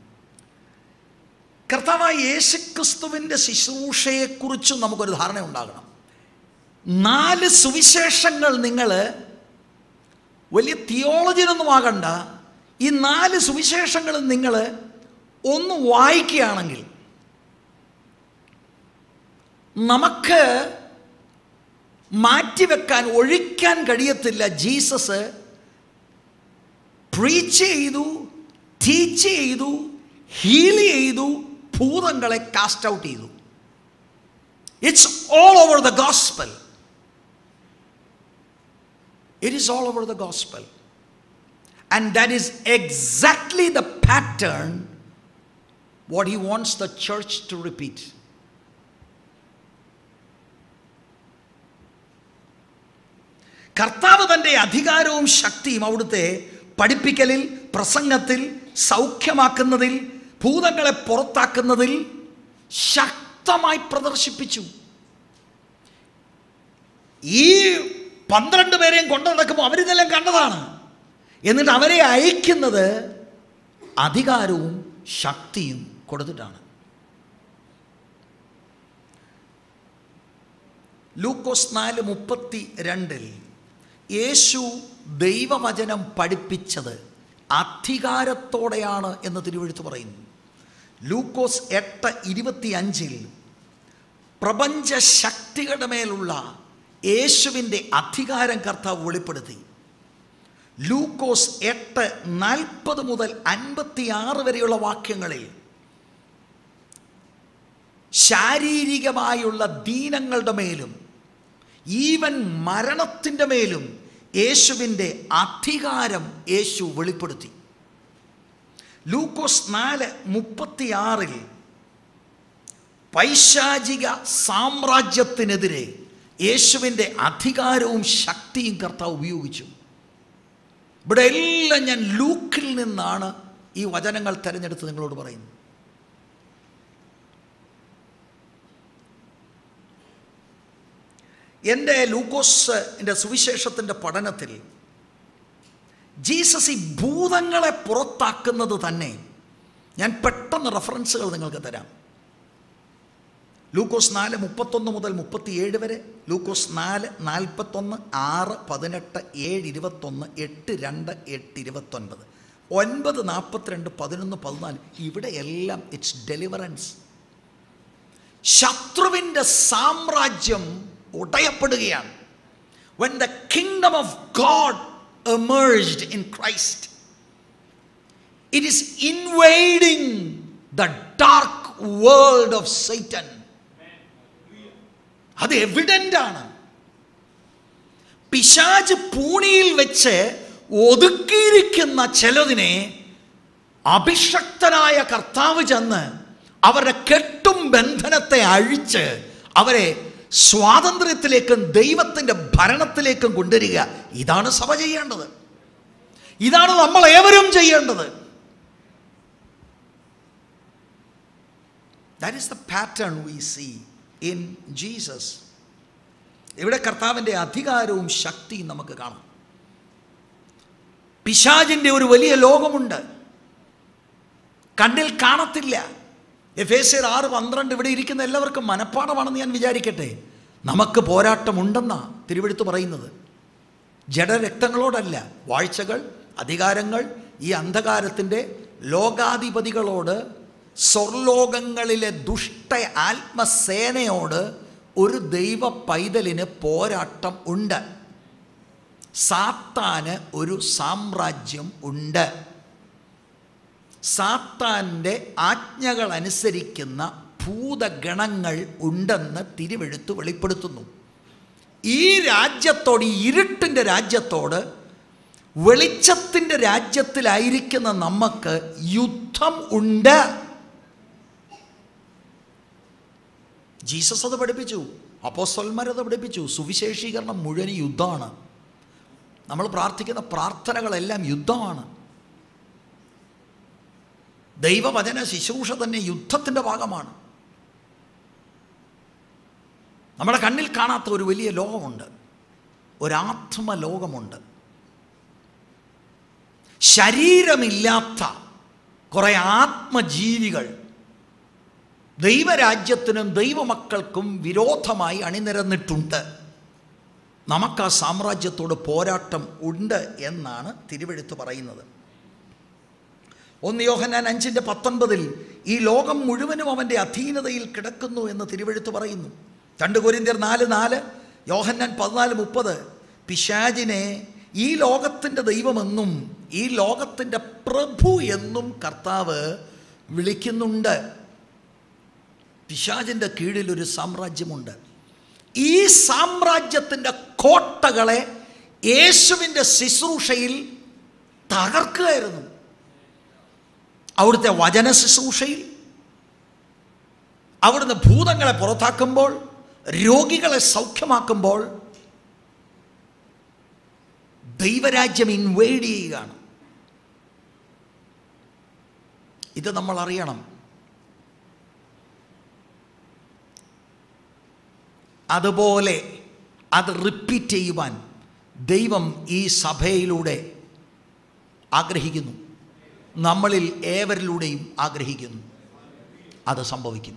കർത്താവായ യേശുക്രിസ്തുവിൻ്റെ ശുശ്രൂഷയെക്കുറിച്ചും നമുക്കൊരു ധാരണ ഉണ്ടാകണം നാല് സുവിശേഷങ്ങൾ നിങ്ങൾ വലിയ തിയോളജിനൊന്നും ആകണ്ട ഈ നാല് സുവിശേഷങ്ങളും നിങ്ങൾ ഒന്ന് വായിക്കുകയാണെങ്കിൽ നമുക്ക് മാറ്റിവെക്കാൻ ഒഴിക്കാൻ കഴിയത്തില്ല ജീസസ് പ്രീച്ച് ചെയ്തു ടീച്ച് ചെയ്തു ഹീൽ ചെയ്തു ഭൂതങ്ങളെ കാസ്റ്റ് ഔട്ട് ചെയ്തു it's all over the gospel it is all over the gospel and that is exactly the pattern what he wants the church to repeat കർത്താവ് തൻ്റെ അധികാരവും ശക്തിയും അവിടുത്തെ പഠിപ്പിക്കലിൽ പ്രസംഗത്തിൽ സൗഖ്യമാക്കുന്നതിൽ ഭൂതങ്ങളെ പുറത്താക്കുന്നതിൽ ശക്തമായി പ്രദർശിപ്പിച്ചു ഈ പന്ത്രണ്ട് പേരെയും കൊണ്ടു നടക്കുമ്പോൾ അവരിതെല്ലാം കണ്ടതാണ് എന്നിട്ട് അവരെ അയക്കുന്നത് അധികാരവും ശക്തിയും കൊടുത്തിട്ടാണ് ലൂക്കോസ് നാല് മുപ്പത്തി രണ്ടിൽ യേശു ദൈവവചനം പഠിപ്പിച്ചത് അധികാരത്തോടെയാണ് എന്ന് തിരുവഴുത്ത് പറയുന്നു ലൂക്കോസ് എട്ട് ഇരുപത്തി അഞ്ചിൽ പ്രപഞ്ച ശക്തികളുടെ മേലുള്ള യേശുവിൻ്റെ അധികാരം കർത്താവ് വെളിപ്പെടുത്തി ലൂക്കോസ് എട്ട് നാൽപ്പത് മുതൽ അൻപത്തി ആറ് വരെയുള്ള വാക്യങ്ങളിൽ ശാരീരികമായുള്ള ദീനങ്ങളുടെ മേലും ഈവൻ മരണത്തിൻ്റെ മേലും യേശുവിൻ്റെ അധികാരം യേശു വെളിപ്പെടുത്തി ലൂക്കോസ് നാല് മുപ്പത്തിയാറിൽ പൈശാചിക സാമ്രാജ്യത്തിനെതിരെ യേശുവിൻ്റെ അധികാരവും ശക്തിയും കർത്താവ് ഉപയോഗിച്ചു ഇവിടെ എല്ലാം ഞാൻ ലൂക്കിൽ നിന്നാണ് ഈ വചനങ്ങൾ തിരഞ്ഞെടുത്ത് നിങ്ങളോട് പറയുന്നത് എൻ്റെ ലൂക്കോസ് എൻ്റെ സുവിശേഷത്തിൻ്റെ പഠനത്തിൽ ജീസസ് ഈ ഭൂതങ്ങളെ പുറത്താക്കുന്നത് തന്നെ ഞാൻ പെട്ടെന്ന് റെഫറൻസുകൾ നിങ്ങൾക്ക് തരാം ലൂക്കോസ് നാല് മുപ്പത്തൊന്ന് മുതൽ മുപ്പത്തിയേഴ് വരെ ലൂക്കോസ് നാല് നാൽപ്പത്തൊന്ന് ആറ് പതിനെട്ട് ഏഴ് ഇരുപത്തൊന്ന് എട്ട് രണ്ട് എട്ട് ഇരുപത്തൊൻപത് ഒൻപത് നാൽപ്പത്തിരണ്ട് പതിനൊന്ന് പതിനാല് ഇവിടെ എല്ലാം ഇറ്റ്സ് ഡെലിവറൻസ് ശത്രുവിൻ്റെ സാമ്രാജ്യം ഉടയപ്പെടുകയാണ് when the kingdom of God emerged in Christ it is invading the dark world of Satan അത് എവിഡൻ്റ് ആണ് പിശാജ് പൂണിയിൽ വെച്ച് ഒതുക്കിയിരിക്കുന്ന ചിലതിനെ അഭിഷക്തനായ കർത്താവ് ചെന്ന് അവരുടെ കെട്ടും ബന്ധനത്തെ അഴിച്ച് അവരെ സ്വാതന്ത്ര്യത്തിലേക്കും ദൈവത്തിൻ്റെ ഭരണത്തിലേക്കും കൊണ്ടുവരിക ഇതാണ് സഭ ചെയ്യേണ്ടത് ഇതാണ് നമ്മൾ ഏവരും ചെയ്യേണ്ടത് that is the pattern we see in Jesus ഇവിടെ കർത്താവിൻ്റെ അധികാരവും ശക്തിയും നമുക്ക് കാണാം പിശാജിൻ്റെ ഒരു വലിയ ലോകമുണ്ട് കണ്ണിൽ കാണത്തില്ല എഫ് എസ് ആറ് പന്ത്രണ്ട് ഇവിടെ ഇരിക്കുന്ന എല്ലാവർക്കും മനഃപ്പാടമാണെന്ന് ഞാൻ വിചാരിക്കട്ടെ നമുക്ക് പോരാട്ടമുണ്ടെന്നാ തിരുവെടുത്ത് പറയുന്നത് ജഡരക്തങ്ങളോടല്ല വാഴ്ചകൾ അധികാരങ്ങൾ ഈ അന്ധകാരത്തിൻ്റെ ലോകാധിപതികളോട് സ്വർലോകങ്ങളിലെ ദുഷ്ട ആത്മസേനയോട് ഒരു ദൈവ പൈതലിന് പോരാട്ടം ഉണ്ട് സാത്താന് ഒരു സാമ്രാജ്യം ഉണ്ട് സാത്താൻ്റെ ആജ്ഞകൾ അനുസരിക്കുന്ന ഭൂതഗണങ്ങൾ ഉണ്ടെന്ന് തിരുവെഴുത്ത് വെളിപ്പെടുത്തുന്നു ഈ രാജ്യത്തോട് ഈ ഇരുട്ടിൻ്റെ രാജ്യത്തോട് വെളിച്ചത്തിൻ്റെ രാജ്യത്തിലായിരിക്കുന്ന നമുക്ക് യുദ്ധം ഉണ്ട് ജീസസ് അത് പഠിപ്പിച്ചു അപ്പോസ്വൽമാരത് പഠിപ്പിച്ചു സുവിശേഷീകരണം മുഴുവൻ യുദ്ധമാണ് നമ്മൾ പ്രാർത്ഥിക്കുന്ന പ്രാർത്ഥനകളെല്ലാം യുദ്ധമാണ് ദൈവവചന ശുശ്രൂഷ തന്നെ യുദ്ധത്തിൻ്റെ ഭാഗമാണ് നമ്മുടെ കണ്ണിൽ കാണാത്ത ഒരു വലിയ ലോകമുണ്ട് ഒരാത്മ ലോകമുണ്ട് ശരീരമില്ലാത്ത കുറേ ആത്മജീവികൾ ദൈവരാജ്യത്തിനും ദൈവമക്കൾക്കും വിരോധമായി അണിനിരന്നിട്ടുണ്ട് നമുക്ക് ആ സാമ്രാജ്യത്തോട് പോരാട്ടം ഉണ്ട് എന്നാണ് തിരുവെഴുത്ത് പറയുന്നത് ഒന്ന് യോഹന്നാൻ അഞ്ചിൻ്റെ പത്തൊൻപതിൽ ഈ ലോകം മുഴുവനും അവൻ്റെ അധീനതയിൽ കിടക്കുന്നു എന്ന് തിരുവെഴുത്ത് പറയുന്നു രണ്ട് കൊരിന്ത്യർ നാല് നാല് യോഹന്നാൻ പതിനാല് മുപ്പത് പിശാജിനെ ഈ ലോകത്തിൻ്റെ ദൈവമെന്നും ഈ ലോകത്തിൻ്റെ പ്രഭു എന്നും കർത്താവ് വിളിക്കുന്നുണ്ട് പിശാജിൻ്റെ കീഴിൽ ഒരു സാമ്രാജ്യമുണ്ട് ഈ സാമ്രാജ്യത്തിൻ്റെ കോട്ടകളെ യേശുവിൻ്റെ ശുശ്രൂഷയിൽ തകർക്കുകയായിരുന്നു അവിടുത്തെ വചന ശുശ്രൂഷയിൽ അവിടുന്ന് ഭൂതങ്ങളെ പുറത്താക്കുമ്പോൾ രോഗികളെ സൗഖ്യമാക്കുമ്പോൾ ദൈവരാജ്യം ഇൻവൈഡ് ചെയ്യുകയാണ് ഇത് നമ്മൾ അറിയണം അതുപോലെ അത് റിപ്പീറ്റ് ചെയ്യുവാൻ ദൈവം ഈ സഭയിലൂടെ ആഗ്രഹിക്കുന്നു നമ്മളിൽ ഏവരിലൂടെയും ആഗ്രഹിക്കുന്നു അത് സംഭവിക്കും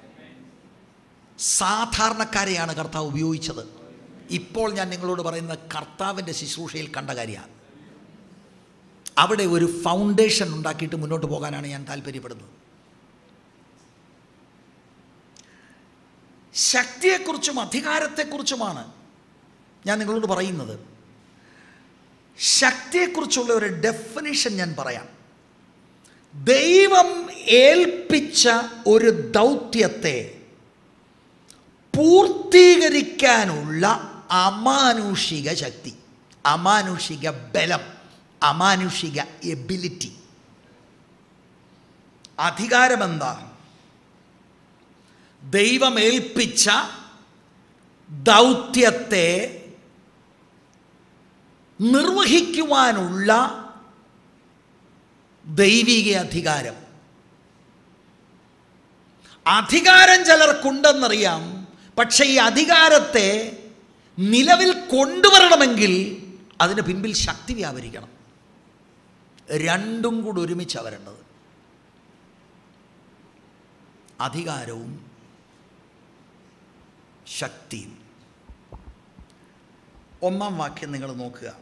സാധാരണക്കാരെയാണ് കർത്താവ് ഉപയോഗിച്ചത് ഇപ്പോൾ ഞാൻ നിങ്ങളോട് പറയുന്ന കർത്താവിൻ്റെ ശുശ്രൂഷയിൽ കണ്ട കാര്യമാണ് അവിടെ ഒരു ഫൗണ്ടേഷൻ ഉണ്ടാക്കിയിട്ട് മുന്നോട്ട് പോകാനാണ് ഞാൻ താല്പര്യപ്പെടുന്നത് ശക്തിയെക്കുറിച്ചും അധികാരത്തെക്കുറിച്ചുമാണ് ഞാൻ നിങ്ങളോട് പറയുന്നത് ശക്തിയെക്കുറിച്ചുള്ള ഒരു ഡെഫിനിഷൻ ഞാൻ പറയാം ദൈവം ഏൽപ്പിച്ച ഒരു ദൗത്യത്തെ പൂർത്തീകരിക്കാനുള്ള അമാനുഷിക ശക്തി അമാനുഷിക ബലം അമാനുഷിക എബിലിറ്റി അധികാരമെന്താ ദൈവം ഏൽപ്പിച്ച ദൗത്യത്തെ നിർവഹിക്കുവാനുള്ള ദൈവിക അധികാരം അധികാരം ചിലർക്കുണ്ടെന്നറിയാം പക്ഷേ ഈ അധികാരത്തെ നിലവിൽ കൊണ്ടുവരണമെങ്കിൽ അതിന് പിൻപിൽ ശക്തി വ്യാപരിക്കണം രണ്ടും കൂടി ഒരുമിച്ചാണ് വരേണ്ടത് അധികാരവും ശക്തിയും ഒന്നാം വാക്യം നിങ്ങൾ നോക്കുക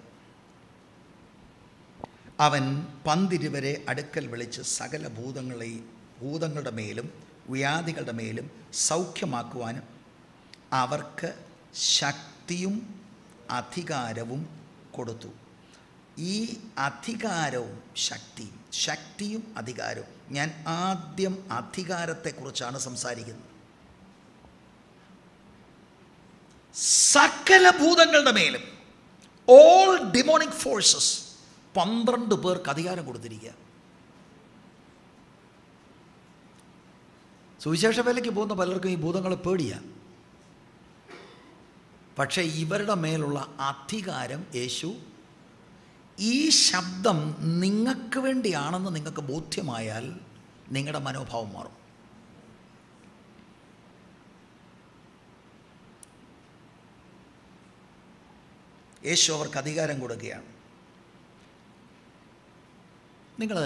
അവൻ പന്തിരുവരെ അടുക്കൽ വിളിച്ച് സകല ഭൂതങ്ങളെയും ഭൂതങ്ങളുടെ മേലും വ്യാധികളുടെ മേലും സൗഖ്യമാക്കുവാനും അവർക്ക് ശക്തിയും അധികാരവും കൊടുത്തു ഈ അധികാരവും ശക്തിയും ശക്തിയും അധികാരവും ഞാൻ ആദ്യം അധികാരത്തെക്കുറിച്ചാണ് സംസാരിക്കുന്നത് സകല ഭൂതങ്ങളുടെ മേലും ഓൾ ഡിമോണിക് ഫോഴ്സസ് പന്ത്രണ്ട് പേർക്ക് അധികാരം കൊടുത്തിരിക്കുക സുവിശേഷ വേലയ്ക്ക് പോകുന്ന പലർക്കും ഈ ഭൂതങ്ങളെ പേടിയാണ് പക്ഷേ ഇവരുടെ മേലുള്ള അധികാരം യേശു ഈ ശബ്ദം നിങ്ങൾക്ക് വേണ്ടിയാണെന്ന് നിങ്ങൾക്ക് ബോധ്യമായാൽ നിങ്ങളുടെ മനോഭാവം മാറും യേശു അവർക്ക് അധികാരം കൊടുക്കുകയാണ് നിങ്ങൾ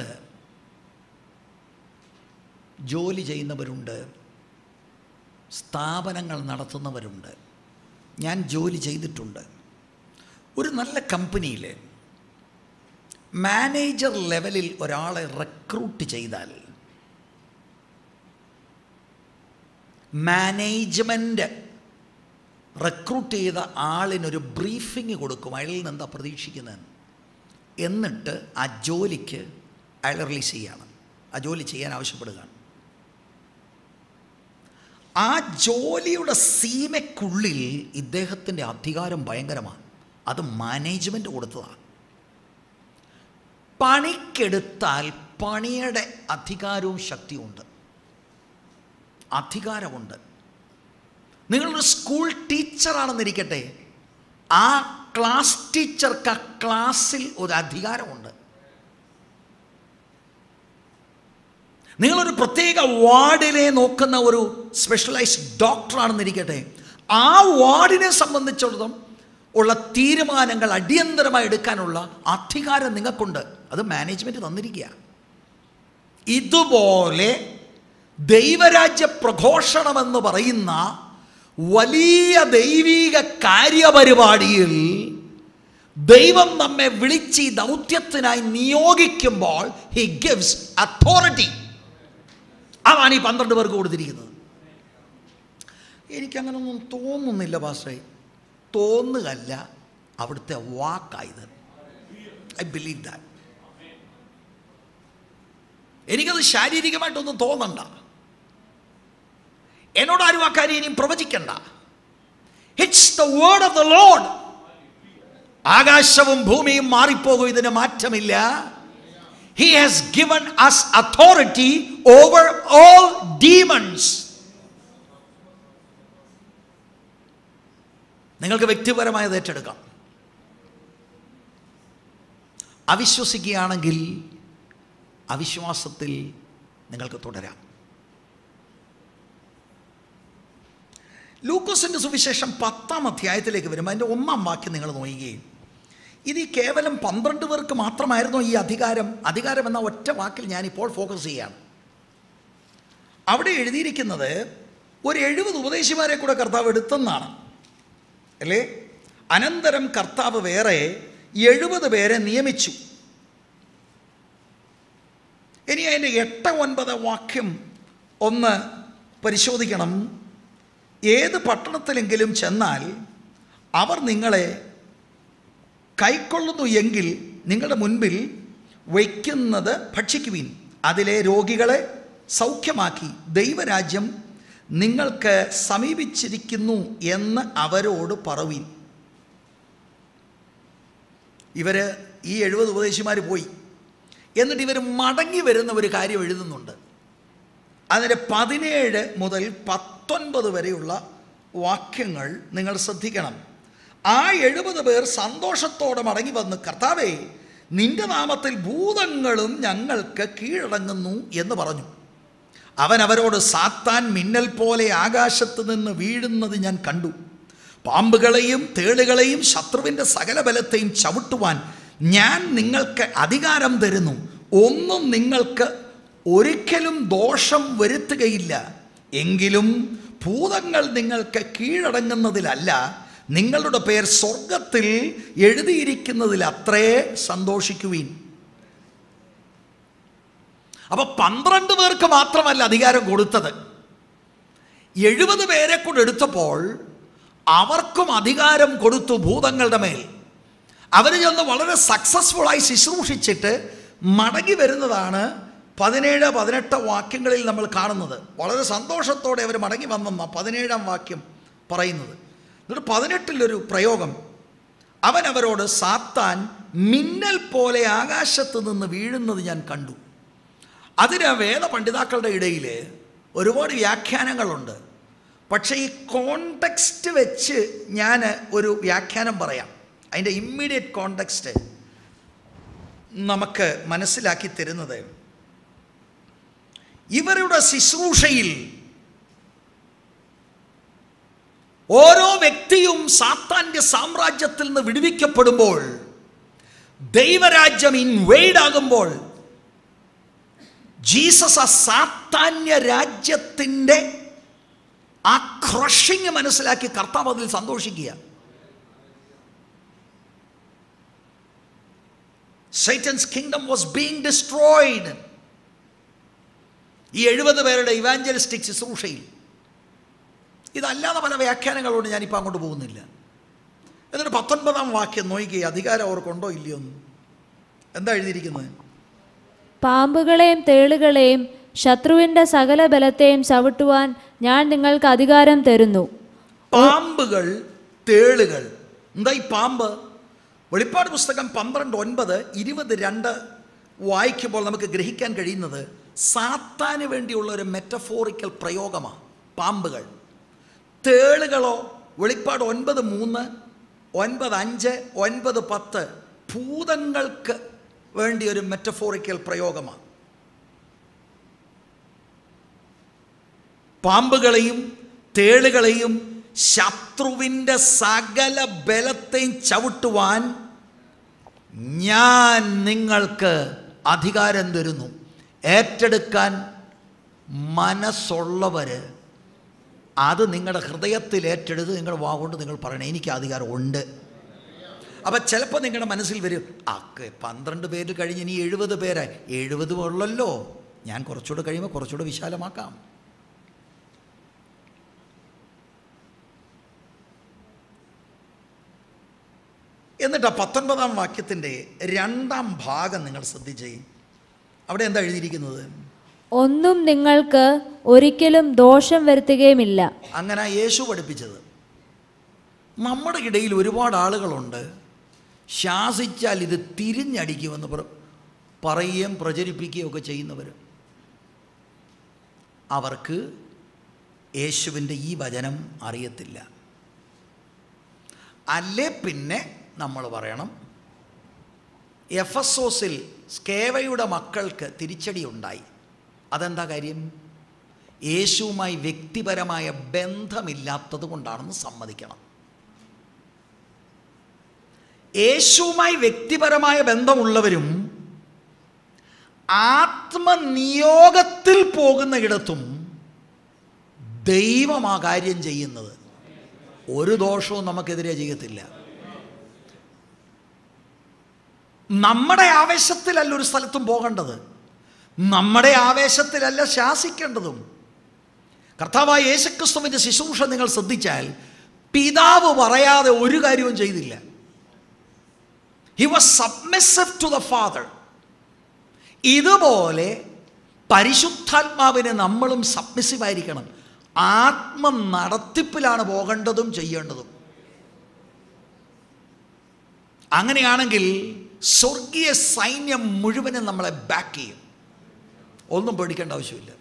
ജോലി ചെയ്യുന്നവരുണ്ട് സ്ഥാപനങ്ങൾ നടത്തുന്നവരുണ്ട് ഞാൻ ജോലി ചെയ്തിട്ടുണ്ട് ഒരു നല്ല കമ്പനിയിൽ മാനേജർ ലെവലിൽ ഒരാളെ റിക്രൂട്ട് ചെയ്താൽ മാനേജ്മെൻറ്റ് റിക്രൂട്ട് ചെയ്ത ആളിനൊരു ബ്രീഫിങ് കൊടുക്കും അയാളിൽ നിന്ന് എന്താ പ്രതീക്ഷിക്കുന്നത് എന്നിട്ട് ആ ജോലിക്ക് അയാൾ റിലീസ് ചെയ്യാണ് ആ ജോലി ചെയ്യാൻ ആവശ്യപ്പെടുകയാണ് ആ ജോലിയുടെ സീമയ്ക്കുള്ളിൽ ഇദ്ദേഹത്തിൻ്റെ അധികാരം ഭയങ്കരമാണ് അത് മാനേജ്മെൻറ്റ് കൊടുത്തതാണ് പണിക്കെടുത്താൽ പണിയുടെ അധികാരവും ശക്തിയുമുണ്ട് അധികാരമുണ്ട് നിങ്ങളൊരു സ്കൂൾ ടീച്ചറാണെന്നിരിക്കട്ടെ ആ ക്ലാസ് ടീച്ചർക്ക് ആ ക്ലാസ്സിൽ ഒരു അധികാരമുണ്ട് നിങ്ങളൊരു പ്രത്യേക വാർഡിനെ നോക്കുന്ന ഒരു സ്പെഷ്യലൈസ്ഡ് ഡോക്ടറാണെന്നിരിക്കട്ടെ ആ വാർഡിനെ സംബന്ധിച്ചിടത്തോളം ഉള്ള തീരുമാനങ്ങൾ അടിയന്തരമായി എടുക്കാനുള്ള അധികാരം നിങ്ങൾക്കുണ്ട് അത് മാനേജ്മെൻറ്റ് തന്നിരിക്കുക ഇതുപോലെ ദൈവരാജ്യ പ്രഘോഷണമെന്ന് പറയുന്ന വലിയ ദൈവീക കാര്യപരിപാടിയിൽ ദൈവം നമ്മെ വിളിച്ച് ഈ ദൗത്യത്തിനായി നിയോഗിക്കുമ്പോൾ ഹി ഗിവ്സ് അതോറിറ്റി അതാണ് ഈ പന്ത്രണ്ട് പേർക്ക് കൊടുത്തിരിക്കുന്നത് എനിക്കങ്ങനൊന്നും തോന്നുന്നില്ല പാസ്റ്റേ തോന്നുകല്ല അവിടുത്തെ വാക്കായത് ഐ ബിലീവ് ദാറ്റ് എനിക്കത് ശാരീരികമായിട്ടൊന്നും തോന്നണ്ട എന്നോട് ആരും ആ കാര്യം ഇനിയും പ്രവചിക്കണ്ട it's the word of the Lord ആകാശവും ഭൂമിയും മാറിപ്പോകും ഇതിന് മാറ്റമില്ല he has given us authority over all demons നിങ്ങൾക്ക് വ്യക്തിപരമായത് ഏറ്റെടുക്കാം അവിശ്വസിക്കുകയാണെങ്കിൽ അവിശ്വാസത്തിൽ നിങ്ങൾക്ക് തുടരാം ലൂക്കോസിൻ്റെ സുവിശേഷം പത്താം അധ്യായത്തിലേക്ക് വരുമ്പോൾ അതിൻ്റെ ഒന്നാം വാക്യം നിങ്ങൾ നോക്കുകയും ഇത് ഈ കേവലം പന്ത്രണ്ട് പേർക്ക് മാത്രമായിരുന്നു ഈ അധികാരം അധികാരം എന്ന ഒറ്റ വാക്കിൽ ഞാനിപ്പോൾ ഫോക്കസ് ചെയ്യാണ് അവിടെ എഴുതിയിരിക്കുന്നത് ഒരു എഴുപത് ഉപദേശിമാരെ കൂടെ കർത്താവ് എടുത്തെന്നാണ് അല്ലേ അനന്തരം കർത്താവ് വേറെ എഴുപത് പേരെ നിയമിച്ചു ഇനി അതിൻ്റെ എട്ട് ഒൻപത് വാക്യം ഒന്ന് പരിശോധിക്കണം ഏത് പട്ടണത്തിലെങ്കിലും ചെന്നാൽ അവർ നിങ്ങളെ കൈക്കൊള്ളുന്നു എങ്കിൽ നിങ്ങളുടെ മുൻപിൽ വയ്ക്കുന്നത് ഭക്ഷിക്കുവിൻ അതിലെ രോഗികളെ സൗഖ്യമാക്കി ദൈവരാജ്യം നിങ്ങൾക്ക് സമീപിച്ചിരിക്കുന്നു എന്ന് അവരോട് പറവീൻ ഇവർ ഈ എഴുപത് ഉപദേശിമാർ പോയി എന്നിട്ട് ഇവർ മടങ്ങി വരുന്ന ഒരു കാര്യം എഴുതുന്നുണ്ട് അതിൻ്റെ പതിനേഴ് മുതൽ പത്തൊൻപത് വരെയുള്ള വാക്യങ്ങൾ നിങ്ങൾ ശ്രദ്ധിക്കണം ആ എഴുപത് പേർ സന്തോഷത്തോടെ മടങ്ങി വന്ന് കർത്താവേ നിന്റെ നാമത്തിൽ ഭൂതങ്ങളും ഞങ്ങൾക്ക് കീഴടങ്ങുന്നു എന്ന് പറഞ്ഞു അവൻ അവരോട് സാത്താൻ മിന്നൽ പോലെ ആകാശത്ത് നിന്ന് വീഴുന്നത് ഞാൻ കണ്ടു പാമ്പുകളെയും തേളുകളെയും ശത്രുവിൻ്റെ സകല ബലത്തെയും ചവിട്ടുവാൻ ഞാൻ നിങ്ങൾക്ക് അധികാരം തരുന്നു ഒന്നും നിങ്ങൾക്ക് ഒരിക്കലും ദോഷം വരുത്തുകയില്ല എങ്കിലും ഭൂതങ്ങൾ നിങ്ങൾക്ക് കീഴടങ്ങുന്നതിലല്ല നിങ്ങളുടെ പേർ സ്വർഗത്തിൽ എഴുതിയിരിക്കുന്നതിൽ അത്രേ സന്തോഷിക്കുവീൻ അപ്പൊ പന്ത്രണ്ട് പേർക്ക് മാത്രമല്ല അധികാരം കൊടുത്തത് എഴുപത് പേരെ കൊണ്ട് എടുത്തപ്പോൾ അവർക്കും അധികാരം കൊടുത്തു ഭൂതങ്ങളുടെ മേൽ അവർ ചെന്ന് വളരെ സക്സസ്ഫുള്ളായി ശുശ്രൂഷിച്ചിട്ട് മടങ്ങി വരുന്നതാണ് പതിനേഴ് പതിനെട്ട് വാക്യങ്ങളിൽ നമ്മൾ കാണുന്നത് വളരെ സന്തോഷത്തോടെ അവർ മടങ്ങി വന്നെന്ന പതിനേഴാം വാക്യം പറയുന്നത് എന്നിട്ട് പതിനെട്ടിലൊരു പ്രയോഗം അവൻ അവരോട് സാത്താൻ മിന്നൽ പോലെ ആകാശത്ത് നിന്ന് വീഴുന്നത് ഞാൻ കണ്ടു അതിന് വേദപണ്ഡിതാക്കളുടെ ഇടയിൽ ഒരുപാട് വ്യാഖ്യാനങ്ങളുണ്ട് പക്ഷേ ഈ കോണ്ടെക്സ്റ്റ് വെച്ച് ഞാൻ ഒരു വ്യാഖ്യാനം പറയാം അതിൻ്റെ ഇമ്മീഡിയറ്റ് കോണ്ടെക്സ്റ്റ് നമുക്ക് മനസ്സിലാക്കി തരുന്നത് ഇവരുടെ ശുശ്രൂഷയിൽ ഓരോ വ്യക്തിയും സാത്താന്റെ സാമ്രാജ്യത്തിൽ നിന്ന് വിടുവിക്കപ്പെടുമ്പോൾ ദൈവരാജ്യം ഇൻവെയ്ഡ് ആകുമ്പോൾ ജീസസ് ആ സാത്താന്യ രാജ്യത്തിൻ്റെ ആ ക്രഷിങ് മനസ്സിലാക്കി കർത്താവ് അതിൽ സന്തോഷിക്കുക Satan's kingdom was being destroyed ഈ എഴുപത് പേരുടെ ഇവാഞ്ചലിസ്റ്റിക് ശുശ്രൂഷയിൽ ഇതല്ലാതെ പല വ്യാഖ്യാനങ്ങളോട് ഞാനിപ്പോൾ അങ്ങോട്ട് പോകുന്നില്ല എന്നിട്ട് പത്തൊൻപതാം വാക്യം നോക്കിയേ അധികാരം അവർക്കുണ്ടോ ഇല്ലയോ എന്ന് എന്താ എഴുതിയിരിക്കുന്നത് പാമ്പുകളെയും തേളുകളെയും ശത്രുവിന്റെ സകല ബലത്തെയും ചവിട്ടുവാൻ ഞാൻ നിങ്ങൾക്ക് അധികാരം തരുന്നു പാമ്പുകൾ തേളുകൾ എന്താ ഈ പാമ്പ് വെളിപ്പാട് പുസ്തകം പന്ത്രണ്ട് ഒൻപത് ഇരുപത് രണ്ട് വായിക്കുമ്പോൾ നമുക്ക് ഗ്രഹിക്കാൻ കഴിയുന്നത് സാത്താന് വേണ്ടിയുള്ള ഒരു മെറ്റഫോറിക്കൽ പ്രയോഗമാണ് പാമ്പുകൾ തേളുകളോ വെളിപ്പാട് ഒൻപത് മൂന്ന് ഒൻപത് അഞ്ച് ഒൻപത് പത്ത് ഭൂതങ്ങൾക്ക് വേണ്ടി ഒരു മെറ്റഫോറിക്കൽ പ്രയോഗമാണ് പാമ്പുകളെയും തേളുകളെയും ശത്രുവിൻ്റെ സകല ബലത്തെയും ചവിട്ടുവാൻ ഞാൻ നിങ്ങൾക്ക് അധികാരം തരുന്നു ഏറ്റെടുക്കാൻ മനസ്സുള്ളവർ അത് നിങ്ങളുടെ ഹൃദയത്തിൽ ഏറ്റെടുത്ത് നിങ്ങളുടെ വാഗൊണ്ട് നിങ്ങൾ പറയണേ എനിക്ക് അധികാരം ഉണ്ട് അപ്പം ചിലപ്പോൾ നിങ്ങളുടെ മനസ്സിൽ വരും അക്ക് പന്ത്രണ്ട് പേര് കഴിഞ്ഞ് ഇനി എഴുപത് പേരായി എഴുപത് ഉള്ളല്ലോ ഞാൻ കുറച്ചുകൂടെ കഴിയുമ്പോൾ കുറച്ചുകൂടെ വിശാലമാക്കാം എന്നിട്ട് ആ പത്തൊൻപതാം വാക്യത്തിൻ്റെ രണ്ടാം ഭാഗം നിങ്ങൾ ശ്രദ്ധിച്ചേ അവിടെ എന്താ എഴുതിയിരിക്കുന്നത് ഒന്നും നിങ്ങൾക്ക് ഒരിക്കലും ദോഷം വരുത്തുകയുമില്ല അങ്ങനെ യേശു പഠിപ്പിച്ചത് നമ്മുടെ ഇടയിൽ ഒരുപാട് ആളുകളുണ്ട് ശാസിച്ചാൽ ഇത് തിരിഞ്ഞടിക്കുമെന്ന് പറ പറയുകയും പ്രചരിപ്പിക്കുകയും ഒക്കെ ചെയ്യുന്നവർ അവർക്ക് യേശുവിൻ്റെ ഈ വചനം അറിയത്തില്ല അല്ലേ പിന്നെ നമ്മൾ പറയണം എഫസോസിൽ സ്കേവയുടെ മക്കൾക്ക് തിരിച്ചടി ഉണ്ടായി അതെന്താ കാര്യം യേശുവുമായി വ്യക്തിപരമായ ബന്ധമില്ലാത്തത് കൊണ്ടാണെന്ന് സമ്മതിക്കണം യേശുവുമായി വ്യക്തിപരമായ ബന്ധമുള്ളവരും ആത്മനിയോഗത്തിൽ പോകുന്ന ഇടത്തും ദൈവം ആ കാര്യം ചെയ്യുന്നത് ഒരു ദോഷവും നമുക്കെതിരെ ചെയ്യത്തില്ല നമ്മുടെ ആവേശത്തിലല്ല ഒരു സ്ഥലത്തും പോകേണ്ടത് നമ്മുടെ ആവേശത്തിലല്ല ശാസിക്കേണ്ടതും കർത്താവായ യേശുക്രിസ്തുവിൻ്റെ ശുശ്രൂഷ നിങ്ങൾ ശ്രദ്ധിച്ചാൽ പിതാവ് പറയാതെ ഒരു കാര്യവും ചെയ്തില്ല he was submissive to the father ഇതുപോലെ പരിശുദ്ധാത്മാവിന് നമ്മളും സബ്മിസീവ് ആയിരിക്കണം ആത്മ നടത്തിപ്പിലാണ് പോകേണ്ടതും ചെയ്യേണ്ടതും അങ്ങനെയാണെങ്കിൽ സ്വർഗീയ സൈന്യം മുഴുവനും നമ്മളെ ബാക്ക് ചെയ്യും ഒന്നും പേടിക്കേണ്ട ആവശ്യമില്ല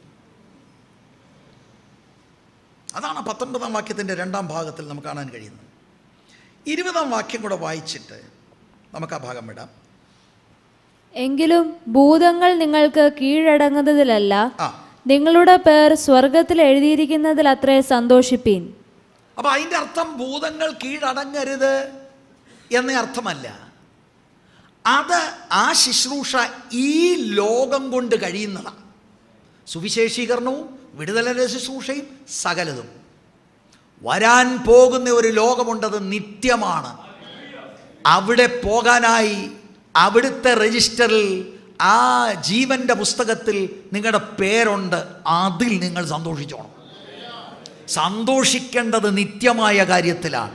അതാണ് പത്തൊൻപതാം വാക്യത്തിൻ്റെ രണ്ടാം ഭാഗത്തിൽ നമുക്ക് കാണാൻ കഴിയുന്നത് ഇരുപതാം വാക്യം കൂടെ വായിച്ചിട്ട് നമുക്ക് ആ ഭാഗം വിടാം എങ്കിലും ഭൂതങ്ങൾ നിങ്ങൾക്ക് കീഴടങ്ങുന്നതിലല്ല ആ നിങ്ങളുടെ പേർ സ്വർഗത്തിൽ എഴുതിയിരിക്കുന്നതിൽ അത്രേ സന്തോഷിപ്പീൻ അപ്പോൾ അതിൻ്റെ അർത്ഥം ഭൂതങ്ങൾ കീഴടങ്ങരുത് എന്ന അർത്ഥമല്ല അത് ആ ശുശ്രൂഷ ഈ ലോകം കൊണ്ട് കഴിയുന്നതാണ് സുവിശേഷീകരണവും വിടുതലിൻ്റെ ശുശ്രൂഷയും സകലതും വരാൻ പോകുന്ന ഒരു ലോകമുണ്ടത് നിത്യമാണ് അവിടെ പോകാനായി അവിടുത്തെ രജിസ്റ്ററിൽ ആ ജീവന്റെ പുസ്തകത്തിൽ നിങ്ങളുടെ പേരുണ്ട് അതിൽ നിങ്ങൾ സന്തോഷിച്ചോണം സന്തോഷിക്കേണ്ടത് നിത്യമായ കാര്യത്തിലാണ്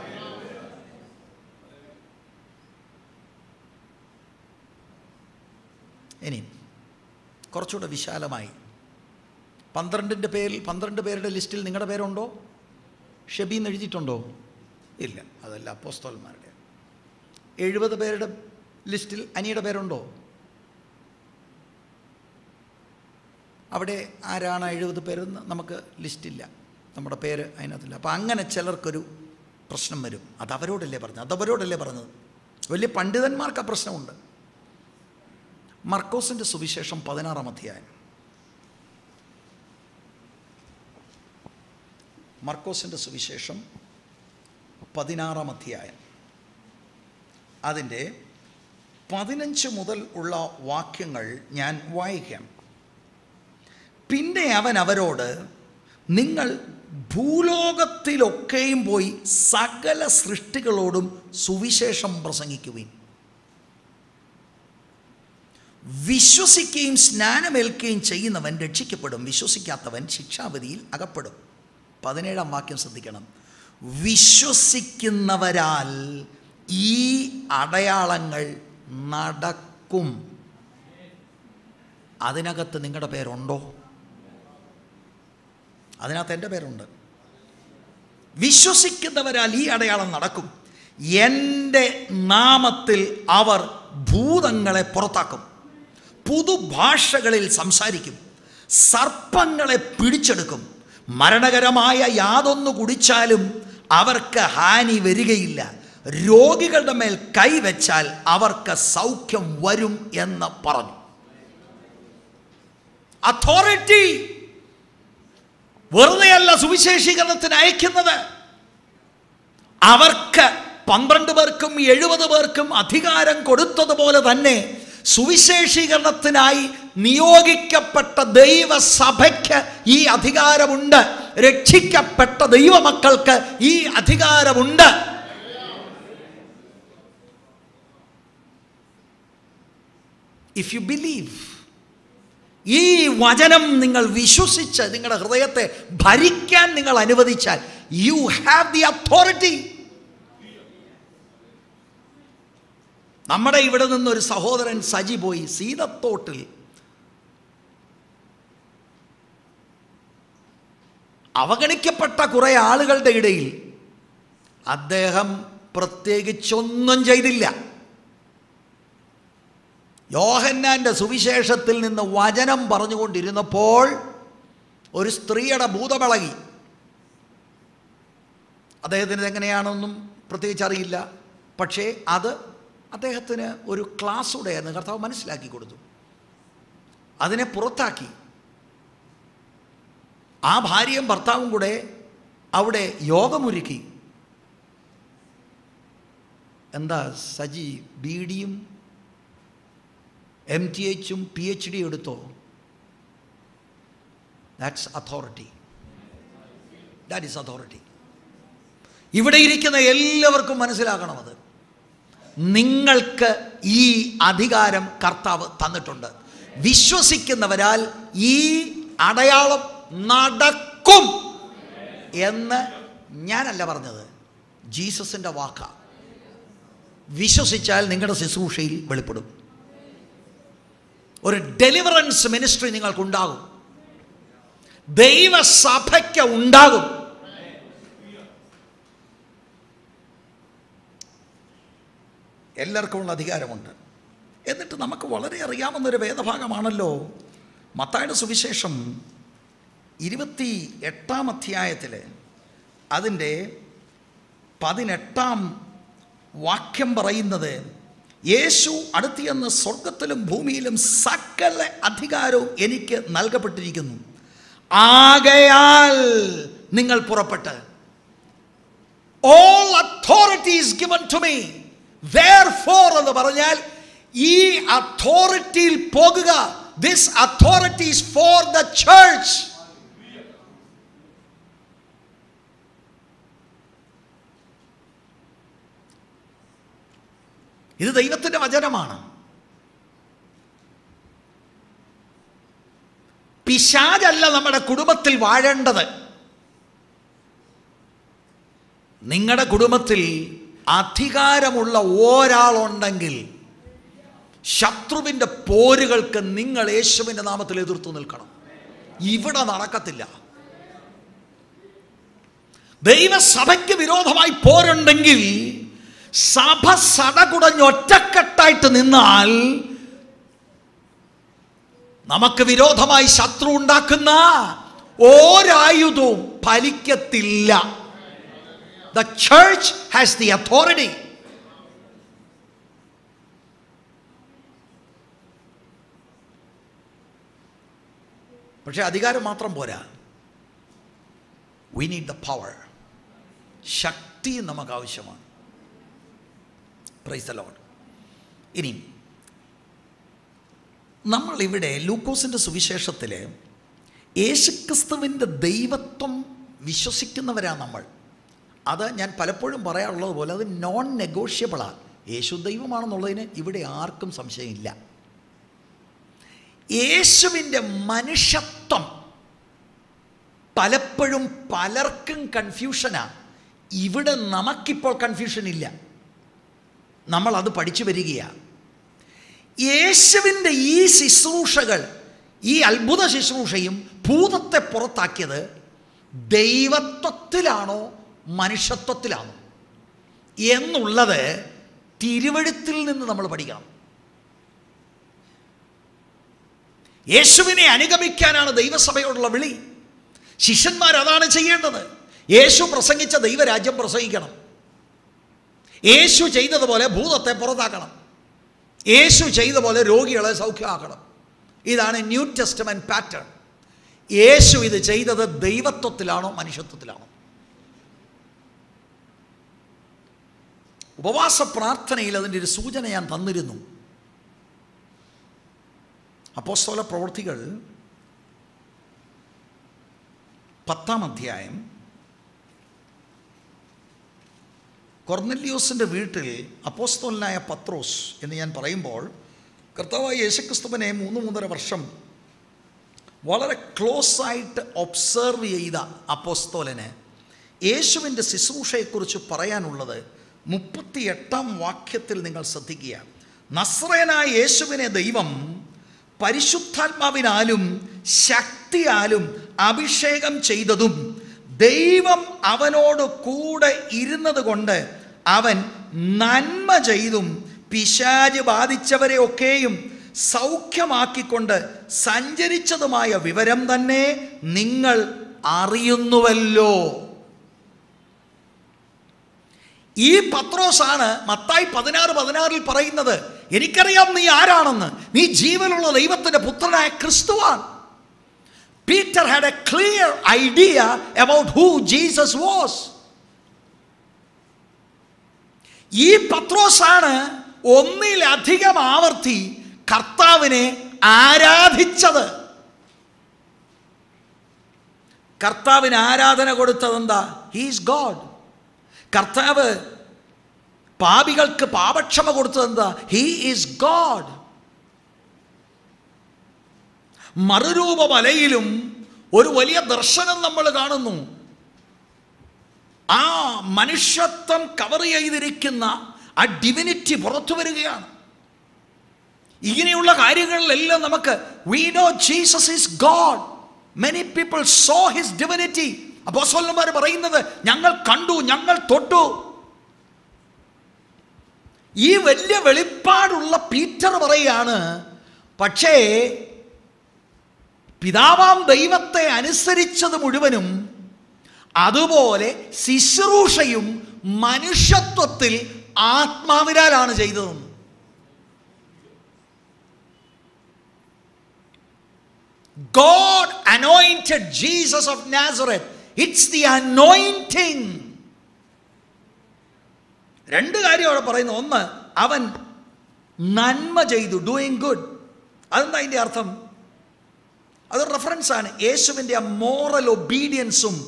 ഇനി കുറച്ചുകൂടെ വിശാലമായി പന്ത്രണ്ടിൻ്റെ പേരിൽ പന്ത്രണ്ട് പേരുടെ ലിസ്റ്റിൽ നിങ്ങളുടെ പേരുണ്ടോ ഷെബി എന്ന് എഴുതിയിട്ടുണ്ടോ ഇല്ല അതല്ല അപ്പോസ്തോൽമാരുടെ എഴുപത് പേരുടെ ലിസ്റ്റിൽ അനിയുടെ പേരുണ്ടോ അവിടെ ആരാണ് എഴുപത് പേരെന്ന് നമുക്ക് ലിസ്റ്റില്ല നമ്മുടെ പേര് അതിനകത്തില്ല അപ്പോൾ അങ്ങനെ ചിലർക്കൊരു പ്രശ്നം വരും അത് അവരോടല്ലേ പറഞ്ഞത് അത് അവരോടല്ലേ പറഞ്ഞത് വലിയ പണ്ഡിതന്മാർക്ക് ആ പ്രശ്നമുണ്ട് മർക്കോസിൻ്റെ സുവിശേഷം പതിനാറാം അധ്യായം മർക്കോസിൻ്റെ സുവിശേഷം പതിനാറാം അധ്യായം അതിൻ്റെ പതിനഞ്ച് മുതൽ ഉള്ള വാക്യങ്ങൾ ഞാൻ വായിക്കാം പിന്നെ അവൻ അവരോട് നിങ്ങൾ ഭൂലോകത്തിലൊക്കെയും പോയി സകല സൃഷ്ടികളോടും സുവിശേഷം പ്രസംഗിക്കുവിൻ വിശ്വസിക്കുകയും സ്നാനമേൽക്കുകയും ചെയ്യുന്നവൻ രക്ഷിക്കപ്പെടും വിശ്വസിക്കാത്തവൻ ശിക്ഷാവിധിയിൽ അകപ്പെടും പതിനേഴാം വാക്യം ശ്രദ്ധിക്കണം വിശ്വസിക്കുന്നവരാൽ ഈ അടയാളങ്ങൾ നടക്കും അതിനകത്ത് നിങ്ങളുടെ പേരുണ്ടോ അതിനകത്ത് എൻ്റെ പേരുണ്ട് വിശ്വസിക്കുന്നവരാൽ ഈ അടയാളം നടക്കും എൻ്റെ നാമത്തിൽ അവർ ഭൂതങ്ങളെ പുറത്താക്കും പുതുഭാഷകളിൽ സംസാരിക്കും സർപ്പങ്ങളെ പിടിച്ചെടുക്കും മരണകരമായ യാതൊന്നു കുടിച്ചാലും അവർക്ക് ഹാനി വരികയില്ല രോഗികളുടെ മേൽ കൈവച്ചാൽ അവർക്ക് സൗഖ്യം വരും എന്ന് പറഞ്ഞു അതോറിറ്റി വെറുതെയല്ല സുവിശേഷീകരണത്തിന് അയക്കുന്നത് അവർക്ക് പന്ത്രണ്ട് പേർക്കും എഴുപത് പേർക്കും അധികാരം കൊടുത്തതുപോലെ തന്നെ സുവിശേഷീകരണത്തിനായി നിയോഗിക്കപ്പെട്ട ദൈവസഭയ്ക്ക് ഈ അധികാരമുണ്ട് രക്ഷിക്കപ്പെട്ട ദൈവമക്കൾക്ക് ഈ അധികാരമുണ്ട് ഇഫ് യു ബിലീവ് ഈ വചനം നിങ്ങൾ വിശ്വസിച്ച് നിങ്ങളുടെ ഹൃദയത്തെ ഭരിക്കാൻ നിങ്ങൾ അനുവദിച്ചാൽ യു ഹാവ് ദി അതോറിറ്റി നമ്മുടെ ഇവിടെ നിന്നൊരു സഹോദരൻ സജി പോയി സീതത്തോട്ടിൽ അവഗണിക്കപ്പെട്ട കുറേ ആളുകളുടെ ഇടയിൽ അദ്ദേഹം പ്രത്യേകിച്ചൊന്നും ചെയ്തില്ല യോഹന്നാൻ്റെ സുവിശേഷത്തിൽ നിന്ന് വചനം പറഞ്ഞുകൊണ്ടിരുന്നപ്പോൾ ഒരു സ്ത്രീയുടെ ഭൂതമിളകി അദ്ദേഹത്തിന് എങ്ങനെയാണെന്നും പ്രത്യേകിച്ച് അറിയില്ല പക്ഷേ അത് അദ്ദേഹത്തിന് ഒരു ക്ലാസ്സൂടെ ആയിരുന്നു കർത്താവ് മനസ്സിലാക്കി കൊടുത്തു അതിനെ പുറത്താക്കി ആ ഭാര്യയും ഭർത്താവും കൂടെ അവിടെ യോഗമൊരുക്കി എന്താ സജി ബി ഡിയും എം ടി എച്ചും പി എച്ച് ഡി എടുത്തോ that's authority that is authority ഇവിടെ ഇരിക്കുന്ന എല്ലാവർക്കും മനസ്സിലാക്കണം അത് നിങ്ങൾക്ക് ഈ അധികാരം കർത്താവ് തന്നിട്ടുണ്ട് വിശ്വസിക്കുന്നവരാൽ ഈ അടയാളം നടക്കും എന്ന് ഞാനല്ല പറഞ്ഞത് ജീസസിൻ്റെ വാക്ക വിശ്വസിച്ചാൽ നിങ്ങളുടെ ശുശ്രൂഷയിൽ വെളിപ്പെടും ഒരു ഡെലിവറൻസ് മിനിസ്ട്രി നിങ്ങൾക്കുണ്ടാകും ദൈവസഭയ്ക്ക് ഉണ്ടാകും എല്ലാവർക്കും ഉള്ള അധികാരമുണ്ട് എന്നിട്ട് നമുക്ക് വളരെ അറിയാവുന്നൊരു വേദഭാഗമാണല്ലോ മത്തായുടെ സുവിശേഷം ഇരുപത്തി എട്ടാം അധ്യായത്തിൽ അതിൻ്റെ പതിനെട്ടാം വാക്യം പറയുന്നത് യേശു അടുത്തിയെന്ന് സ്വർഗത്തിലും ഭൂമിയിലും സകല അധികാരവും എനിക്ക് നൽകപ്പെട്ടിരിക്കുന്നു ആകയാൽ നിങ്ങൾ പുറപ്പെട്ട് all authorities given to me for എന്ന് പറഞ്ഞാൽ ഈ അതോറിറ്റിയിൽ പോകുക this authorities for the church ഇത് ദൈവത്തിൻ്റെ വചനമാണ് പിശാചല്ല നമ്മുടെ കുടുംബത്തിൽ വാഴേണ്ടത് നിങ്ങളുടെ കുടുംബത്തിൽ അധികാരമുള്ള ഒരാളുണ്ടെങ്കിൽ ശത്രുവിൻ്റെ പോരുകൾക്ക് നിങ്ങൾ യേശുവിൻ്റെ നാമത്തിൽ എതിർത്തു നിൽക്കണം ഇവിടെ നടക്കത്തില്ല ദൈവസഭയ്ക്ക് വിരോധമായി പോരുണ്ടെങ്കിൽ സഭ സടകുടഞ്ഞ് ഒറ്റക്കെട്ടായിട്ട് നിന്നാൽ നമുക്ക് വിരോധമായി ശത്രു ഉണ്ടാക്കുന്ന ഒരായുധവും ഫലിക്കത്തില്ല the church has the authority പക്ഷെ അധികാരം മാത്രം പോരാ വി നീഡ് ദ പവർ ശക്തി നമുക്ക് ആവശ്യമാണ് പ്രൈസ് ദ ലോഡ് ഇനി നമ്മളിവിടെ ലൂക്കോസിൻ്റെ സുവിശേഷത്തിൽ യേശുക്രിസ്തുവിൻ്റെ ദൈവത്വം വിശ്വസിക്കുന്നവരാണ് നമ്മൾ അത് ഞാൻ പലപ്പോഴും പറയാറുള്ളത് പോലെ അത് നോൺ നെഗോഷ്യബിളാണ് യേശു ദൈവമാണെന്നുള്ളതിന് ഇവിടെ ആർക്കും സംശയമില്ല യേശുവിൻ്റെ മനുഷ്യത്വം പലപ്പോഴും പലർക്കും കൺഫ്യൂഷനാണ് ഇവിടെ നമുക്കിപ്പോൾ കൺഫ്യൂഷൻ ഇല്ല നമ്മൾ അത് പഠിച്ചു വരികയാണ് യേശുവിൻ്റെ ഈ ശുശ്രൂഷകൾ ഈ അത്ഭുത ശുശ്രൂഷയും ഭൂതത്തെ പുറത്താക്കിയത് ദൈവത്വത്തിലാണോ മനുഷ്യത്വത്തിലാണോ എന്നുള്ളത് തിരുവഴുത്തിൽ നിന്ന് നമ്മൾ പഠിക്കണം യേശുവിനെ അനുഗമിക്കാനാണ് ദൈവസഭയോടുള്ള വിളി ശിഷ്യന്മാർ അതാണ് ചെയ്യേണ്ടത് യേശു പ്രസംഗിച്ച ദൈവരാജ്യം പ്രസംഗിക്കണം യേശു ചെയ്തതുപോലെ ഭൂതത്തെ പുറത്താക്കണം യേശു ചെയ്ത പോലെ രോഗികളെ സൗഖ്യമാക്കണം ഇതാണ് ന്യൂ ടെസ്റ്റമെന്റ് പാറ്റേൺ യേശു ഇത് ചെയ്തത് ദൈവത്വത്തിലാണോ മനുഷ്യത്വത്തിലാണോ ഉപവാസ പ്രാർത്ഥനയിൽ അതിൻ്റെ ഒരു സൂചന ഞാൻ തന്നിരുന്നു അപ്പോസ്തോല പ്രവൃത്തികൾ പത്താം അധ്യായം കൊർന്നല്യോസിൻ്റെ വീട്ടിൽ അപ്പോസ്തോലനായ പത്രോസ് എന്ന് ഞാൻ പറയുമ്പോൾ കർത്താവായ യേശുക്രിസ്തുവിനെ മൂന്ന് മൂന്നര വർഷം വളരെ ക്ലോസ് ആയിട്ട് ഒബ്സർവ് ചെയ്ത അപ്പോസ്തോലന് യേശുവിൻ്റെ ശുശ്രൂഷയെക്കുറിച്ച് പറയാനുള്ളത് മുപ്പത്തി എട്ടാം വാക്യത്തിൽ നിങ്ങൾ ശ്രദ്ധിക്കുക നസ്രയനായ യേശുവിനെ ദൈവം പരിശുദ്ധാത്മാവിനാലും ശക്തിയാലും അഭിഷേകം ചെയ്തതും ദൈവം അവനോട് കൂടെ ഇരുന്നത് കൊണ്ട് അവൻ നന്മ ചെയ്തും പിശാജ് ബാധിച്ചവരെ ഒക്കെയും സൗഖ്യമാക്കിക്കൊണ്ട് സഞ്ചരിച്ചതുമായ വിവരം തന്നെ നിങ്ങൾ അറിയുന്നുവല്ലോ ഈ പത്രോസാണ് മത്തായി പതിനാറ് പതിനാറിൽ പറയുന്നത് എനിക്കറിയാം നീ ആരാണെന്ന് നീ ജീവനുള്ള ദൈവത്തിന്റെ പുത്രനായ ക്രിസ്തുവാൻ Peter had a clear idea about who Jesus was ഈ പത്രോസാണ് ഒന്നിലധികം ആവർത്തി കർത്താവിനെ ആരാധിച്ചത് കർത്താവിന് ആരാധന കൊടുത്തതെന്താ ഹീസ് ഗോഡ് കർത്താവ് പാപികൾക്ക് പാപക്ഷമ കൊടുത്തതെന്താ ഹീ ഈസ് ഗോഡ് മറുരൂപ മലയിലും ഒരു വലിയ ദർശനം നമ്മൾ കാണുന്നു ആ മനുഷ്യത്വം കവർ ചെയ്തിരിക്കുന്ന ആ ഡിവിനിറ്റി പുറത്തു വരികയാണ് ഇങ്ങനെയുള്ള കാര്യങ്ങളിലെല്ലാം നമുക്ക് we know Jesus is God many people so his divinity അപ്പോസ്വലന്മാർ പറയുന്നത് ഞങ്ങൾ കണ്ടു ഞങ്ങൾ തൊട്ടു ഈ വലിയ വെളിപ്പാടുള്ള പീറ്റർ പറയാണ് പക്ഷേ പിതാവാം ദൈവത്തെ അനുസരിച്ചത് മുഴുവനും അതുപോലെ ശുശ്രൂഷയും മനുഷ്യത്വത്തിൽ ആത്മാവിനാലാണ് ചെയ്തതെന്ന് God anointed Jesus of Nazareth. It's the anointing. രണ്ട് കാര്യം അവിടെ പറയുന്നു ഒന്ന് അവൻ നന്മ ചെയ്തു ഡൂയിങ് ഗുഡ് അതെന്താ അതിൻ്റെ അർത്ഥം അത് റെഫറൻസ് ആണ് യേശുവിൻ്റെ ആ മോറൽ ഒബീഡിയൻസും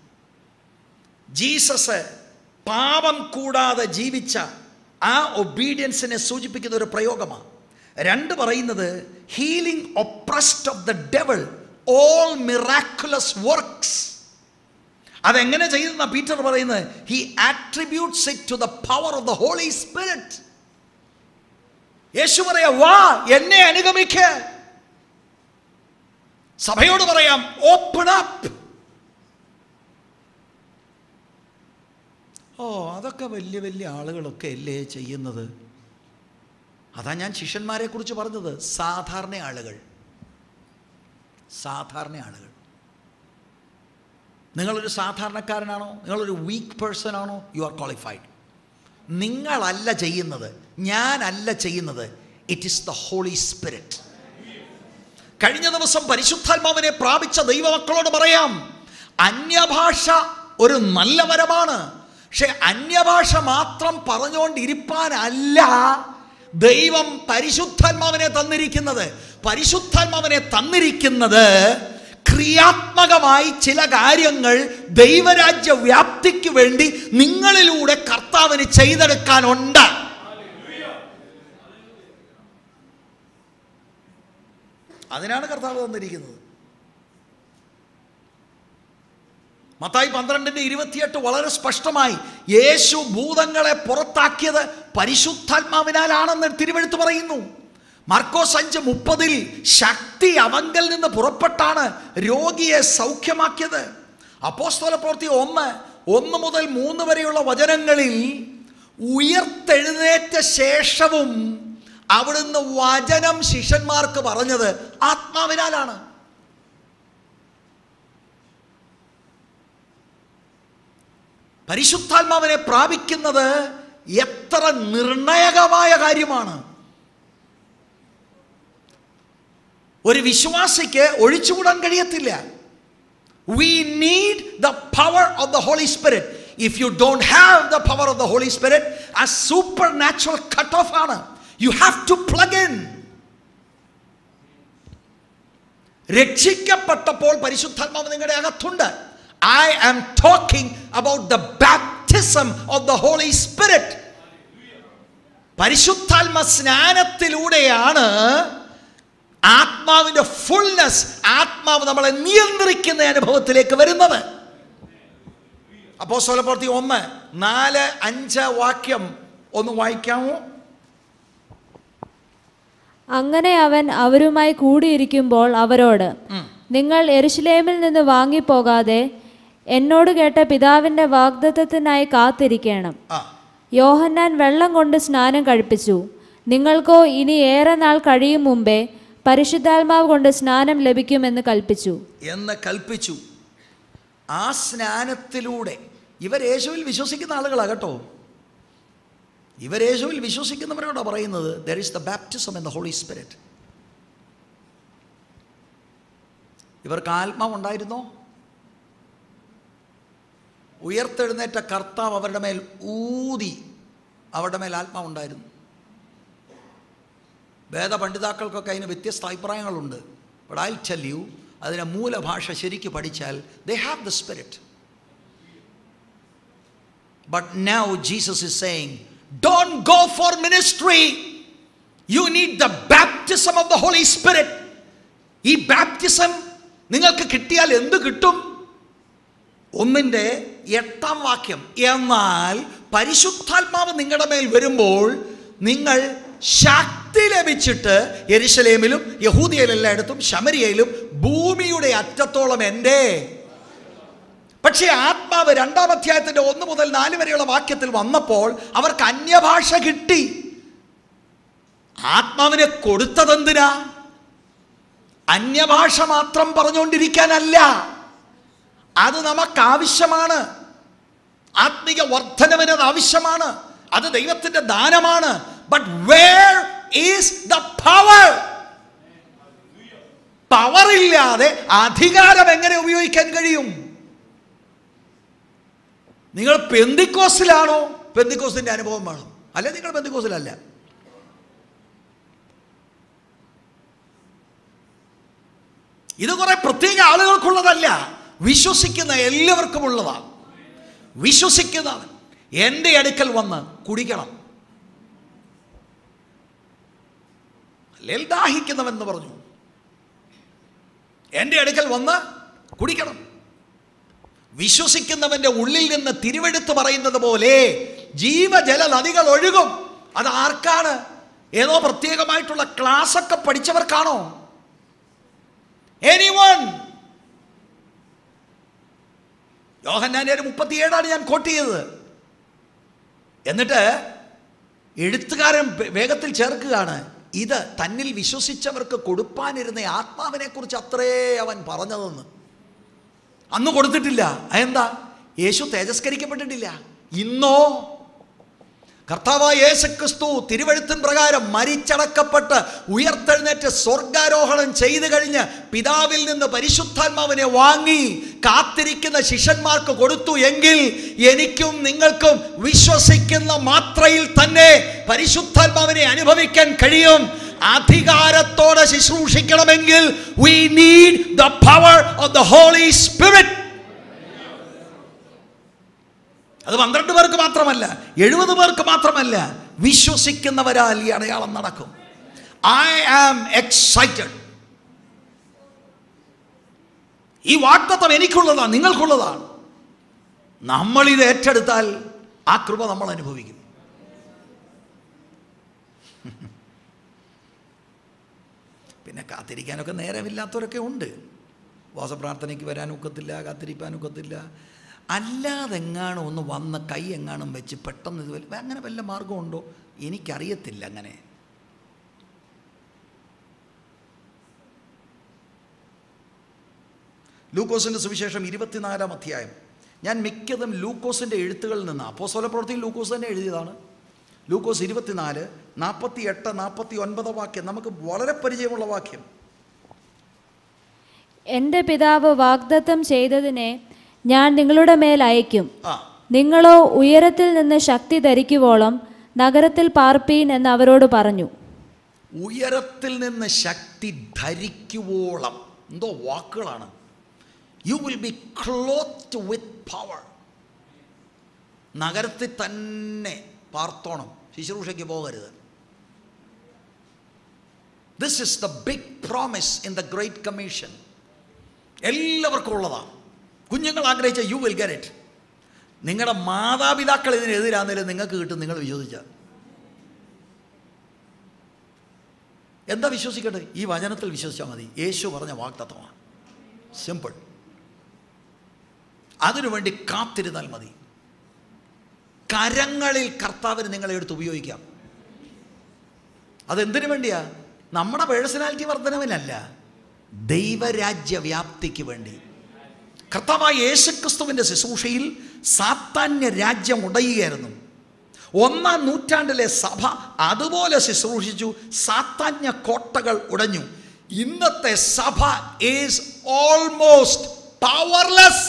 ജീസസ് പാപം കൂടാതെ ജീവിച്ച ആ ഒബീഡിയൻസിനെ സൂചിപ്പിക്കുന്ന ഒരു പ്രയോഗമാണ് രണ്ട് പറയുന്നത് healing oppressed of the devil all miraculous works അതെങ്ങനെ ചെയ്തെന്ന പീറ്റർ പറയുന്നത് he attributes it to the power of the holy Spirit യേശു പറയാ വാ എന്നെ അനുഗമിക്ക സഭയോട് പറയാം ഓപ്പൺ അപ്പ് ഓ അതൊക്കെ വലിയ വലിയ ആളുകളൊക്കെ അല്ലേ ചെയ്യുന്നത് അതാ ഞാൻ ശിഷ്യന്മാരെ കുറിച്ച് പറഞ്ഞത് സാധാരണ ആളുകൾ സാധാരണ ആളുകൾ നിങ്ങളൊരു സാധാരണക്കാരനാണോ നിങ്ങളൊരു വീക്ക് പേഴ്സൺ ആണോ യു ആർ ക്വാളിഫൈഡ് നിങ്ങളല്ല ചെയ്യുന്നത് ഞാനല്ല ചെയ്യുന്നത് it is the holy Spirit കഴിഞ്ഞ ദിവസം പരിശുദ്ധാത്മാവിനെ പ്രാപിച്ച ദൈവമക്കളോട് പറയാം അന്യഭാഷ ഒരു നല്ല വരമാണ് പക്ഷെ അന്യഭാഷ മാത്രം പറഞ്ഞുകൊണ്ടിരിപ്പാനല്ല ദൈവം പരിശുദ്ധാത്മാവിനെ തന്നിരിക്കുന്നത് പരിശുദ്ധാത്മാവിനെ തന്നിരിക്കുന്നത് ക്രിയാത്മകമായി ചില കാര്യങ്ങൾ ദൈവരാജ്യ വ്യാപ്തിക്ക് വേണ്ടി നിങ്ങളിലൂടെ കർത്താവിന് ചെയ്തെടുക്കാനുണ്ട് അതിനാണ് കർത്താവ് തന്നിരിക്കുന്നത് മത്തായി പന്ത്രണ്ടിന്റെ ഇരുപത്തിയെട്ട് വളരെ സ്പഷ്ടമായി യേശു ഭൂതങ്ങളെ പുറത്താക്കിയത് പരിശുദ്ധാത്മാവിനാലാണെന്ന് തിരുവെഴുത്ത് പറയുന്നു മാർക്കോസ് അഞ്ച് മുപ്പതിൽ ശക്തി അവങ്കൽ നിന്ന് പുറപ്പെട്ടാണ് രോഗിയെ സൗഖ്യമാക്കിയത് അപ്പോസ്തല പ്രവൃത്തി ഒന്ന് ഒന്ന് മുതൽ മൂന്ന് വരെയുള്ള വചനങ്ങളിൽ ഉയർത്തെഴുന്നേറ്റ ശേഷവും അവിടുന്ന് വചനം ശിഷ്യന്മാർക്ക് പറഞ്ഞത് ആത്മാവിനാലാണ് പരിശുദ്ധാത്മാവിനെ പ്രാപിക്കുന്നത് എത്ര നിർണായകമായ കാര്യമാണ് ഒരു വിശ്വാസിക്ക് ഒഴിച്ചുകൂടാൻ കഴിയത്തില്ല we need the power of the holy Spirit if you don't have the power of the holy Spirit ആ സൂപ്പർ നാച്ചുറൽ കട്ട് ഓഫ് ആണ് you have to plug in രക്ഷിക്കപ്പെട്ടപ്പോൾ പരിശുദ്ധാത്മാവ് നിങ്ങളുടെ അകത്തുണ്ട് I am talking about the baptism of the holy Spirit പരിശുദ്ധാത്മ സ്നാനത്തിലൂടെയാണ് ആത്മാവിന്റെ fullness ആത്മാവ് നമ്മളെ നിയന്ത്രിക്കുന്ന അനുഭവത്തിലേക്ക് വരുന്നത് അപ്പോ സ്വലപ്രവർത്തി ഒന്ന് നാല് അഞ്ച് വാക്യം ഒന്ന് വായിക്കാമോ അങ്ങനെ അവൻ അവരുമായി കൂടിയിരിക്കുമ്പോൾ അവരോട് നിങ്ങൾ എരുശലേമിൽ നിന്ന് വാങ്ങിപ്പോകാതെ എന്നോട് കേട്ട പിതാവിൻ്റെ വാഗ്ദത്തത്തിനായി കാത്തിരിക്കണം ആ യോഹന്നാൻ വെള്ളം കൊണ്ട് സ്നാനം കഴിപ്പിച്ചു നിങ്ങൾക്കോ ഇനി ഏറെ നാൾ കഴിയും മുമ്പേ പരിശുദ്ധാത്മാവ് കൊണ്ട് സ്നാനം ലഭിക്കുമെന്ന് കൽപ്പിച്ചു എന്ന് കൽപ്പിച്ചു ആ സ്നാനത്തിലൂടെ ഇവർ യേശുവിൽ വിശ്വസിക്കുന്ന ആളുകളാണ് കേട്ടോ ഇവർ യേശുവിൽ വിശ്വസിക്കുന്നവരോടാണ് പറയുന്നത് there is the baptism in the holy Spirit ഇവർക്ക് ആത്മാവ് ഉണ്ടായിരുന്നോ ഉയർത്തെഴുന്നേറ്റ കർത്താവ് അവരുടെ മേൽ ഊതി അവരുടെ മേൽ ആത്മാവ് ഉണ്ടായിരുന്നു വേദപണ്ഡിതാക്കൾക്കൊക്കെ അതിന് വ്യത്യസ്ത അഭിപ്രായങ്ങളുണ്ട് ബട്ട് ഐ ടെൽ യു അതിൻ്റെ മൂലഭാഷ ശരിക്ക് പഠിച്ചാൽ they have the spirit but now Jesus is saying don't go for ministry you need the baptism of the holy Spirit ഈ ബാപ്റ്റിസം നിങ്ങൾക്ക് കിട്ടിയാൽ എന്ത് കിട്ടും ഒന്നിൻ്റെ എട്ടാം വാക്യം എന്നാൽ പരിശുദ്ധാത്മാവ് നിങ്ങളുടെ മേൽ വരുമ്പോൾ നിങ്ങൾ ശക്തി ലഭിച്ചിട്ട് യെരുശലേമിലും യഹൂദിയയിലെല്ലായിടത്തും ശമരിയയിലും ഭൂമിയുടെ അറ്റത്തോളം എൻ്റെ പക്ഷേ ആത്മാവ് രണ്ടാം അധ്യായത്തിന്റെ ഒന്ന് മുതൽ നാല് വരെയുള്ള വാക്യത്തിൽ വന്നപ്പോൾ അവർക്ക് അന്യഭാഷ കിട്ടി ആത്മാവിനെ കൊടുത്തതെന്തിനാ അന്യഭാഷ മാത്രം പറഞ്ഞുകൊണ്ടിരിക്കാനല്ല അത് നമുക്ക് ആവശ്യമാണ് ആത്മിക വർധനവിന് അത് ആവശ്യമാണ് അത് ദൈവത്തിന്റെ ദാനമാണ് but where is the power power ഇല്ലാതെ അധികാരം എങ്ങനെ ഉപയോഗിക്കാൻ കഴിയും നിങ്ങൾ പെന്തിക്കോസിലാണോ പെന്തിക്കോസിന്റെ അനുഭവം വേണം അല്ലെ നിങ്ങൾ പെന്തിക്കോസിലല്ല ഇത് കുറെ പ്രത്യേക ആളുകൾക്കുള്ളതല്ല വിശ്വസിക്കുന്ന എല്ലാവർക്കും ഉള്ളതാണ് വിശ്വസിക്കുന്നവൻ എൻ്റെ അടുക്കൽ വന്ന് കുടിക്കണം അല്ലെങ്കിൽ ദാഹിക്കുന്നവെന്ന് പറഞ്ഞു എൻ്റെ അടുക്കൽ വന്ന് കുടിക്കണം വിശ്വസിക്കുന്നവന്റെ ഉള്ളിൽ നിന്ന് തിരുവെടുത്ത് പറയുന്നത് പോലെ ജീവജല നദികൾ ഒഴുകും അത് ആർക്കാണ് ഏതോ പ്രത്യേകമായിട്ടുള്ള ക്ലാസ് ഒക്കെ പഠിച്ചവർക്കാണോ എനിവൺ യോഹന്നാൻ്റെ ഒരു മുപ്പത്തിയേഴാണ് ഞാൻ കോട്ട് ചെയ്തത് എന്നിട്ട് എഴുത്തുകാരൻ വേ- വേഗത്തിൽ ചേർക്കുകയാണ് ഇത് തന്നിൽ വിശ്വസിച്ചവർക്ക് കൊടുപ്പാനിരുന്ന ആത്മാവിനെ കുറിച്ച് അത്രേ അവൻ പറഞ്ഞതെന്ന് അന്ന് കൊടുത്തിട്ടില്ല അതെന്താ യേശു തേജസ്കരിക്കപ്പെട്ടിട്ടില്ല ഇന്നോ കർത്താവായ യേശുക്രിസ്തു തിരുവഴുത്തിൻ പ്രകാരം മരിച്ചടക്കപ്പെട്ട് ഉയർത്തെഴുന്നേറ്റ് സ്വർഗാരോഹണം ചെയ്തു കഴിഞ്ഞ് പിതാവിൽ നിന്ന് പരിശുദ്ധാത്മാവിനെ വാങ്ങി കാത്തിരിക്കുന്ന ശിഷ്യന്മാർക്ക് കൊടുത്തു എങ്കിൽ എനിക്കും നിങ്ങൾക്കും വിശ്വസിക്കുന്ന മാത്രയിൽ തന്നെ പരിശുദ്ധാത്മാവിനെ അനുഭവിക്കാൻ കഴിയും അധികാരത്തോടെ ശുശ്രൂഷിക്കണമെങ്കിൽ we need the power of the holy Spirit അത് പന്ത്രണ്ട് പേർക്ക് മാത്രമല്ല എഴുപത് പേർക്ക് മാത്രമല്ല വിശ്വസിക്കുന്നവരാൽ ഈ അടയാളം നടക്കും ഐ ആം എക്സൈറ്റഡ് ഈ വാക്തത്വം എനിക്കുള്ളതാണ് നിങ്ങൾക്കുള്ളതാണ് നമ്മൾ ഇത് ഏറ്റെടുത്താൽ ആ കൃപ നമ്മൾ അനുഭവിക്കും പിന്നെ കാത്തിരിക്കാനൊക്കെ നേരമില്ലാത്തവരൊക്കെ ഉണ്ട് വാസപ്രാർത്ഥനയ്ക്ക് വരാനൊക്കത്തില്ല കാത്തിരിക്കാനൊക്കത്തില്ല അല്ലാതെങ്ങാനും ഒന്ന് വന്ന് കൈ എങ്ങാനും വെച്ച് പെട്ടെന്ന് ഇത് വല്ല- അങ്ങനെ വല്ല മാർഗമുണ്ടോ എനിക്കറിയത്തില്ല അങ്ങനെ ലൂക്കോസിൻ്റെ സുവിശേഷം ഇരുപത്തിനാലാം അധ്യായം ഞാൻ മിക്കതും ലൂക്കോസിൻ്റെ എഴുത്തുകളിൽ നിന്ന് അപ്പോസ്തല പ്രവൃത്തിയിൽ ലൂക്കോസ് തന്നെ എഴുതിയതാണ് ലൂക്കോസ് ഇരുപത്തിനാല് നാൽപ്പത്തി എട്ട് നാൽപ്പത്തി ഒൻപത് വാക്യം നമുക്ക് വളരെ പരിചയമുള്ള വാക്യം എൻ്റെ പിതാവ് വാഗ്ദത്തം ചെയ്തതിനെ ഞാൻ നിങ്ങളുടെ മേൽ അയക്കും ആ നിങ്ങളോ ഉയരത്തിൽ നിന്ന് ശക്തി ധരിക്കുവോളം നഗരത്തിൽ പാർപ്പീൻ എന്ന് അവരോട് പറഞ്ഞു ഉയരത്തിൽ നിന്ന് ശക്തി ധരിക്കുവോളം എന്തോ വാക്കുകളാണ് you will be clothed with power നഗരത്തിൽ തന്നെ പാർത്തോണം ശുശ്രൂഷയ്ക്ക് പോകരുത് this is the big promise in the great commission എല്ലാവർക്കും ഉള്ളതാണ് കുഞ്ഞുങ്ങൾ ആഗ്രഹിച്ച യു വിൽ ഗെറ്റ് ഇറ്റ് നിങ്ങളുടെ മാതാപിതാക്കൾ ഇതിനെതിരാന്നേലും നിങ്ങൾക്ക് കിട്ടും നിങ്ങൾ വിശ്വസിച്ചാൽ എന്താ വിശ്വസിക്കട്ടെ ഈ വചനത്തിൽ വിശ്വസിച്ചാൽ മതി യേശു പറഞ്ഞ വാക്തത്വമാണ് സിമ്പിൾ അതിനുവേണ്ടി കാത്തിരുന്നാൽ മതി കരങ്ങളിൽ കർത്താവിന് നിങ്ങളെ എടുത്ത് ഉപയോഗിക്കാം അതെന്തിനു വേണ്ടിയാ നമ്മുടെ പേഴ്സണാലിറ്റി വർധനവിനല്ല ദൈവരാജ്യ വ്യാപ്തിക്ക് വേണ്ടി കർത്താവായ യേശുക്രിസ്തുവിൻ്റെ ശുശ്രൂഷയിൽ സാത്താന്യ രാജ്യം ഉടയുകയായിരുന്നു ഒന്നാം നൂറ്റാണ്ടിലെ സഭ അതുപോലെ ശുശ്രൂഷിച്ചു സാത്താന്യ കോട്ടകൾ ഉടഞ്ഞു ഇന്നത്തെ സഭ is almost powerless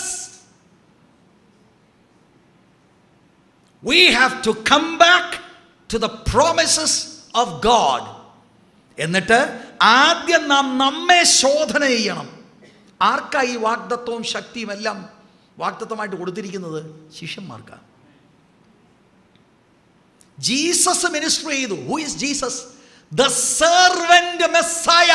we have to come back to the promises of God എന്നിട്ട് ആദ്യം നാം നമ്മെ ശോധന ചെയ്യണം ആർക്കാ ഈ വാഗ്ദത്വവും ശക്തിയും എല്ലാം വാഗ്ദത്വമായിട്ട് കൊടുത്തിരിക്കുന്നത് ശിഷ്യന്മാർക്കാണ് ജീസസ് മിനിസ്റ്റർ ചെയ്തു who is Jesus the servant Messiah